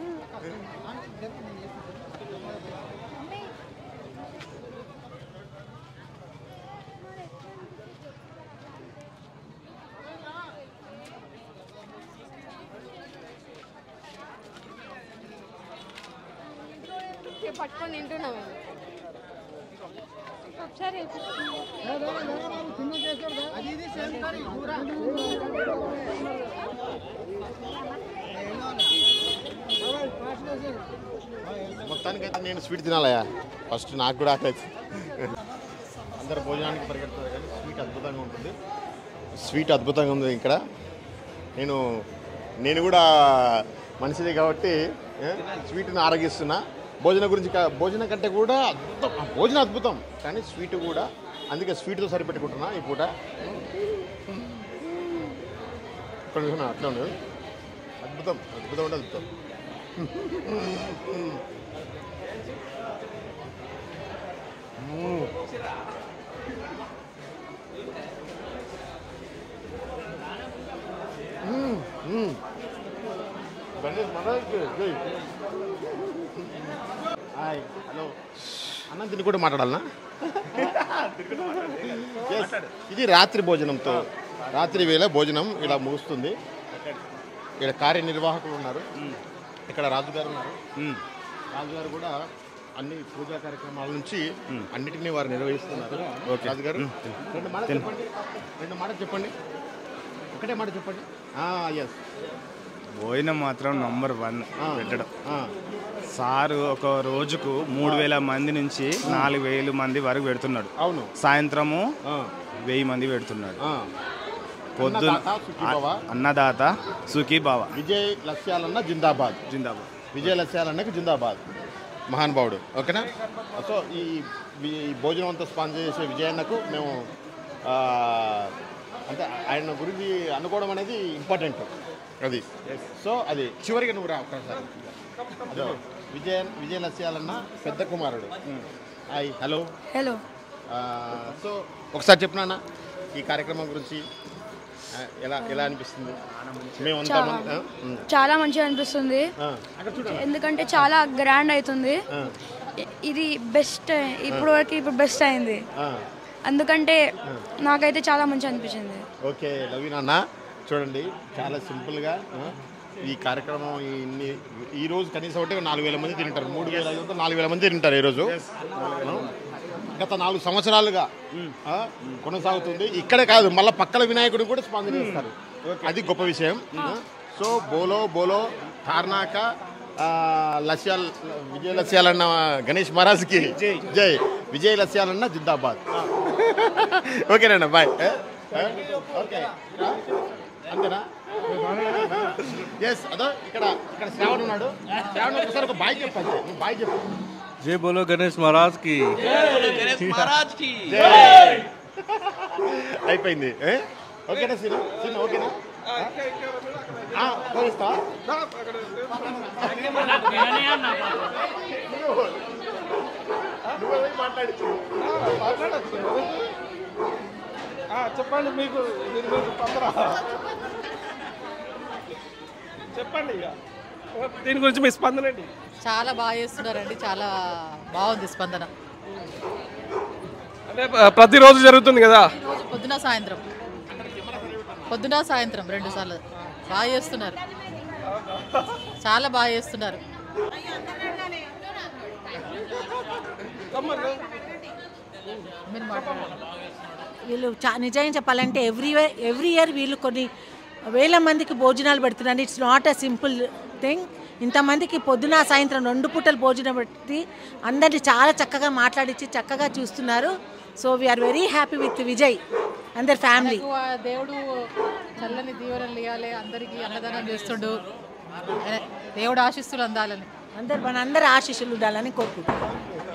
[SPEAKER 16] పట్టుకొని తింటున్నాం ఒకసారి
[SPEAKER 1] మొత్తానికైతే నేను స్వీట్ తినాలయా ఫస్ట్ నాకు కూడా ఆకలి అందరు భోజనానికి పరిగెడుతున్నారు కానీ స్వీట్ అద్భుతంగా ఉంటుంది స్వీట్ అద్భుతంగా ఉంది ఇక్కడ నేను నేను కూడా మనిషిది కాబట్టి ఏ, స్వీట్ని ఆరగిస్తున్నా భోజనం గురించి కా- భోజనం కంటే కూడా అద్భుతం ఆ, భోజనం అద్భుతం కానీ స్వీట్ కూడా అందుకే స్వీట్తో సరిపెట్టుకుంటున్నా ఈ పూట ఒక్క నిమిషం అట్లా ఉండదు అద్భుతం అద్భుతం అంటే అద్భుతం మ్మ్. మ్మ్. మ్మ్. గణేష్ మహారాజ్కి జై. హాయ్ హలో అన్నం తిని కూడా మాట్లాడాలనా Yes. ఇది రాత్రి భోజనంతో రాత్రి వేళ భోజనం ఇలా ముగుస్తుంది ఇక్కడ కార్యనిర్వాహకులు ఉన్నారు ఇక్కడ రాజుగారు ఉన్నారు రాజుగారు కూడా అన్ని పూజా కార్యక్రమాల నుంచి అన్నిటినీ వారు నిర్వహిస్తున్నారు
[SPEAKER 15] ఓకే.
[SPEAKER 1] రాజుగారు
[SPEAKER 15] మ్.
[SPEAKER 1] రెండు మాటలు
[SPEAKER 15] తిను.
[SPEAKER 1] చెప్పండి రెండు మాటలు చెప్పండి ఒకటే మాట చెప్పండి ఎస్
[SPEAKER 15] భోజనం మాత్రం నంబర్ వన్ పెట్టడం సారు ఒక రోజుకు మూడు వేల మంది నుంచి నాలుగు వేలు మంది వరకు పెడుతున్నాడు
[SPEAKER 1] అవును
[SPEAKER 15] సాయంత్రము వెయ్యి మంది పెడుతున్నాడు పొద్దున
[SPEAKER 1] అన్నదాత సుఖీభవ.
[SPEAKER 15] అన్నదాత సుఖీభావ
[SPEAKER 1] విజయ్ లస్యాలన్న జిందాబాద్
[SPEAKER 15] జిందాబాద్
[SPEAKER 1] విజయ్ లస్యాలన్నకి జిందాబాద్ మహానుభావుడు ఓకేనా సో ఈ ఈ భోజనం అంతా స్పాన్సర్ చేసే విజయన్నకు మేము ఆ, అంటే ఆయన గురించి అనుకోవడం అనేది ఇంపార్టెంట్ అది సో అది చివరిగా నువ్వు రా ఒక్కసారి అదో విజయ విజయ లస్యాలన్న పెద్ద కుమారుడు హాయ్ హలో
[SPEAKER 16] హలో
[SPEAKER 1] సో ఒకసారి చెప్పినా ఈ కార్యక్రమం గురించి ఆ, ఎలా ఎలా అనిపిస్తుంది మేమంతా
[SPEAKER 16] చాలా
[SPEAKER 1] మన- ఆ? ఉమ్.
[SPEAKER 16] చాలా మంచిగా అనిపిస్తుంది
[SPEAKER 1] ఆ, అక్కడ చూడండి
[SPEAKER 16] ఎందుకంటే చాలా గ్రాండ్ అవుతుంది
[SPEAKER 1] ఆ,
[SPEAKER 16] ఇ- ఇది బెస్ట్ ఇప్పుడు వరకు ఇప్పుడు బెస్ట్ అయింది
[SPEAKER 1] ఆ.
[SPEAKER 16] ఎందుకంటే నాకైతే చాలా మంచిగా అనిపించింది
[SPEAKER 1] ఓకే నవీన్ అన్న చూడండి చాలా సింపుల్గా ఆ, ఈ కార్యక్రమం ఈ ఇన్ని ఈ రోజు కనీసం ఒకటి నాలుగు వేల మంది తింటారు మూడు వేల ఐదు వందలు నాలుగు వేల మంది తింటారు ఈరోజు ఆ, గత నాలుగు సంవత్సరాలుగా ఆ, కొనసాగుతుంది ఇక్కడే కాదు మళ్ళీ పక్కల వినాయకుడు కూడా స్పాన్సర్ చేస్తారు అది గొప్ప విషయం ఆ, సో బోలో బోలో తార్నాక ఆ, లస్యాల్ విజయ లస్యాలన్న గణేష్ మహారాజ్కి జై విజయ లస్యాలన్న జిందాబాద్ ఓకేనండి బాయ్ ఓకే అంతేనా ఎస్ అదో ఇక్కడ ఇక్కడ శ్రావణ్ ఉన్నాడు శ్రావణ్ ఒకసారి ఒక బాయ్ చెప్పండి నువ్వు బాయ్ చెప్పు
[SPEAKER 17] जय बोलो गणेश महाराज की
[SPEAKER 1] జై. అయిపోయింది ఏ? ఓకేనా సీను సీను ఓకేనా ఆ, పోయిస్తా నువ్వే పోయి మాట్లాడించు
[SPEAKER 13] చెప్పండి మీకు మీరు మీకు తొందర చెప్పండి ఇక దీని గురించి మీ స్పందన ఏంటి
[SPEAKER 5] చాలా బాగా చేస్తున్నారండి చాలా బాగుంది స్పందన
[SPEAKER 13] అంటే ప- ప్రతిరోజు జరుగుతుంది కదా
[SPEAKER 5] రోజు పొద్దున సాయంత్రం పొద్దున సాయంత్రం రెండు సార్లు బాగా చేస్తున్నారు చాలా బాగా చేస్తున్నారు మీరు మాట్లాడండి
[SPEAKER 21] వీళ్ళు చా నిజంగా చెప్పాలంటే ఎవ్రీ ఎవ్రీ ఇయర్ వీళ్ళు కొన్ని వేల మందికి భోజనాలు పెడుతున్నారు it's not a simple thing ఇంతమందికి పొద్దున సాయంత్రం రెండు పూటలు భోజనం పెట్టి అందరినీ చాలా చక్కగా మాట్లాడించి చక్కగా చూస్తున్నారు so we are very happy with Vijay అందరి ఫ్యామిలీ
[SPEAKER 5] మనకు ఆ దేవుడు చల్లని దీవెనలు ఇవ్వాలి అందరికీ అన్నదానం చేస్తుండు ఆయన దేవుడు ఆశిస్తులు అందాలని
[SPEAKER 21] అందరు మన అందరి ఆశీస్సులు ఉండాలని కోరుకుంటున్నాం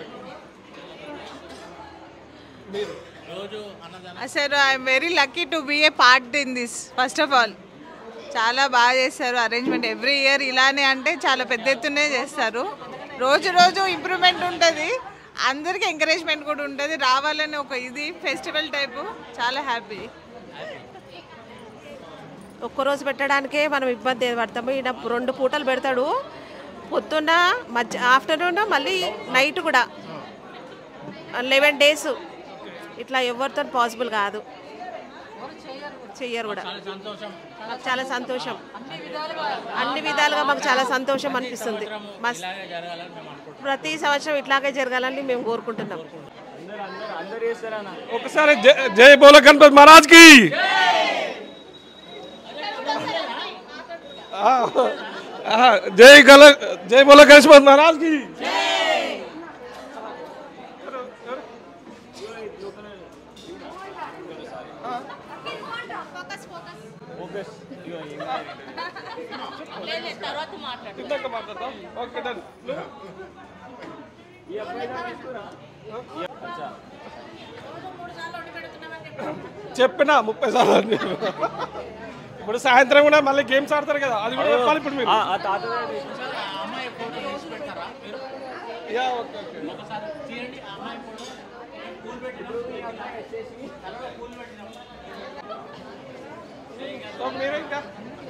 [SPEAKER 22] అసలు I'm very lucky to be a part in this first of all చాలా బాగా చేస్తారు అరేంజ్మెంట్ ఎవ్రీ ఇయర్ ఇలానే అంటే చాలా పెద్ద ఎత్తునే చేస్తారు రోజు రోజు ఇంప్రూవ్మెంట్ ఉంటుంది అందరికి ఎంకరేజ్మెంట్ కూడా ఉంటుంది రావాలని ఒక ఇది ఫెస్టివల్ టైపు చాలా హ్యాపీ
[SPEAKER 23] ఒక్కరోజు పెట్టడానికే మనం ఇబ్బంది పడతాము ఈయన రెండు పూటలు పెడతాడు పొద్దున్న మధ్య ఆఫ్టర్నూన్ మళ్ళీ నైట్ కూడా లెవెన్ డేస్ ఇట్లా ఎవరితో పాసిబుల్ కాదు చెయ్యరు కూడా మాకు చాలా సంతోషం అన్ని విధాలుగా మాకు చాలా సంతోషం అనిపిస్తుంది మస్ ప్రతి సంవత్సరం ఇట్లాగే జరగాలని మేము కోరుకుంటున్నాం
[SPEAKER 13] ఒకసారి జై- జై బోలో గణపతి మహారాజ్ కి ఆ, ఆ, జై గల జై బోలో గణేష్ మహారాజ్ కి ఇందాక మాట్లాడదాం ఓకే డన్ చెప్పినా ముప్పై సార్లు అని. ఇప్పుడు సాయంత్రం కూడా మళ్ళీ గేమ్స్ ఆడతారు కదా అది కూడా చెప్పాలి ఇప్పుడు మీరు యా, ఓకే, ఓకే. సో మీరే ఇంకా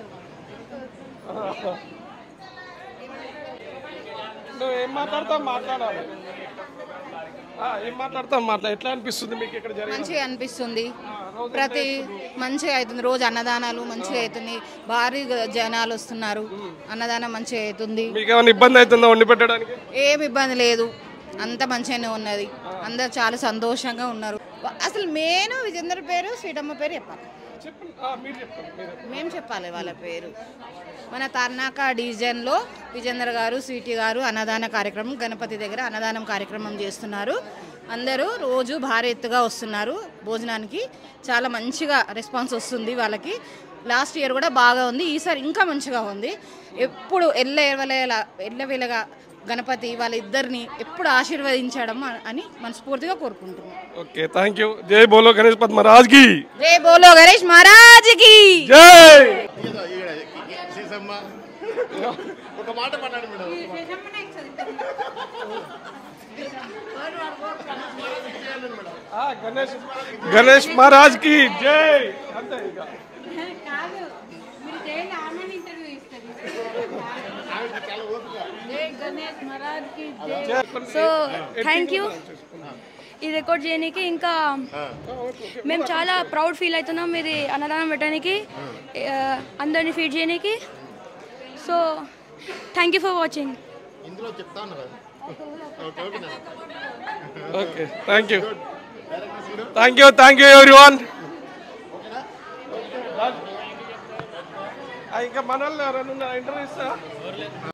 [SPEAKER 13] నువ్వు ఏం మాట్లాడతావు మాట్లాడాలి ఆ, ఏం మాట్లాడతావు మాట్లా ఎట్లా అనిపిస్తుంది మీకు ఇక్కడ జరిగింది
[SPEAKER 2] మంచిగా అనిపిస్తుంది ప్రతి మంచిగా అవుతుంది రోజు అన్నదానాలు మంచిగా అవుతుంది భారీ జనాలు వస్తున్నారు అన్నదానం మంచిగా అవుతుంది
[SPEAKER 13] మీకు ఏమైనా ఇబ్బంది అవుతుందా వండి పెట్టడానికి
[SPEAKER 2] ఏం ఇబ్బంది లేదు అంత మంచిగానే ఉన్నది అందరు చాలా సంతోషంగా ఉన్నారు అసలు మెయిన్ విజేందర్ పేరు స్వీటమ్మ పేరు చెప్పాలి
[SPEAKER 13] చెప్పండి ఆ, మీరు చెప్పండి మీరు
[SPEAKER 2] మేము చెప్పాలి వాళ్ళ పేరు మన తర్నాక డివిజన్లో విజేందర్ గారు స్వీటీ గారు అన్నదాన కార్యక్రమం గణపతి దగ్గర అన్నదానం కార్యక్రమం చేస్తున్నారు అందరూ రోజు భారీ ఎత్తుగా వస్తున్నారు భోజనానికి చాలా మంచిగా రెస్పాన్స్ వస్తుంది వాళ్ళకి లాస్ట్ ఇయర్ కూడా బాగా ఉంది ఈసారి ఇంకా మంచిగా ఉంది ఎప్పుడు ఎల్ల ఎల్లవేళ ఎల్లవేళగా గణపతి వాళ్ళిద్దరిని ఎప్పుడు ఆశీర్వదించడం అని మనస్ఫూర్తిగా కోరుకుంటున్నాం
[SPEAKER 13] ఓకే థ్యాంక్ యూ జై బోలో గణేష్ పద్మరాజ్ కి
[SPEAKER 2] జై బోలో గణేష్ మహారాజ్కి
[SPEAKER 13] జై
[SPEAKER 1] సీసమ్మ ఒక మాట పన్నాడు
[SPEAKER 13] ఆ, గణేష్ గణేష్ మహారాజ్ కి జై అంతే ఇక
[SPEAKER 16] సో థ్యాంక్ యూ ఇది రికార్డ్ చేయడానికి ఇంకా మేము చాలా ప్రౌడ్ ఫీల్ అవుతున్నాం ఇది అన్నదానం పెట్టడానికి ఆ, అందరిని ఫీడ్ చేయడానికి so thank you for watching
[SPEAKER 1] ఇందులో చెప్తా ఉన్నారు ఓకే ఓకేనా
[SPEAKER 13] okay thank you thank you thank you everyone ఇంకా మనల్ని ఎవరైనా ఇంటర్వ్యూ ఇస్తా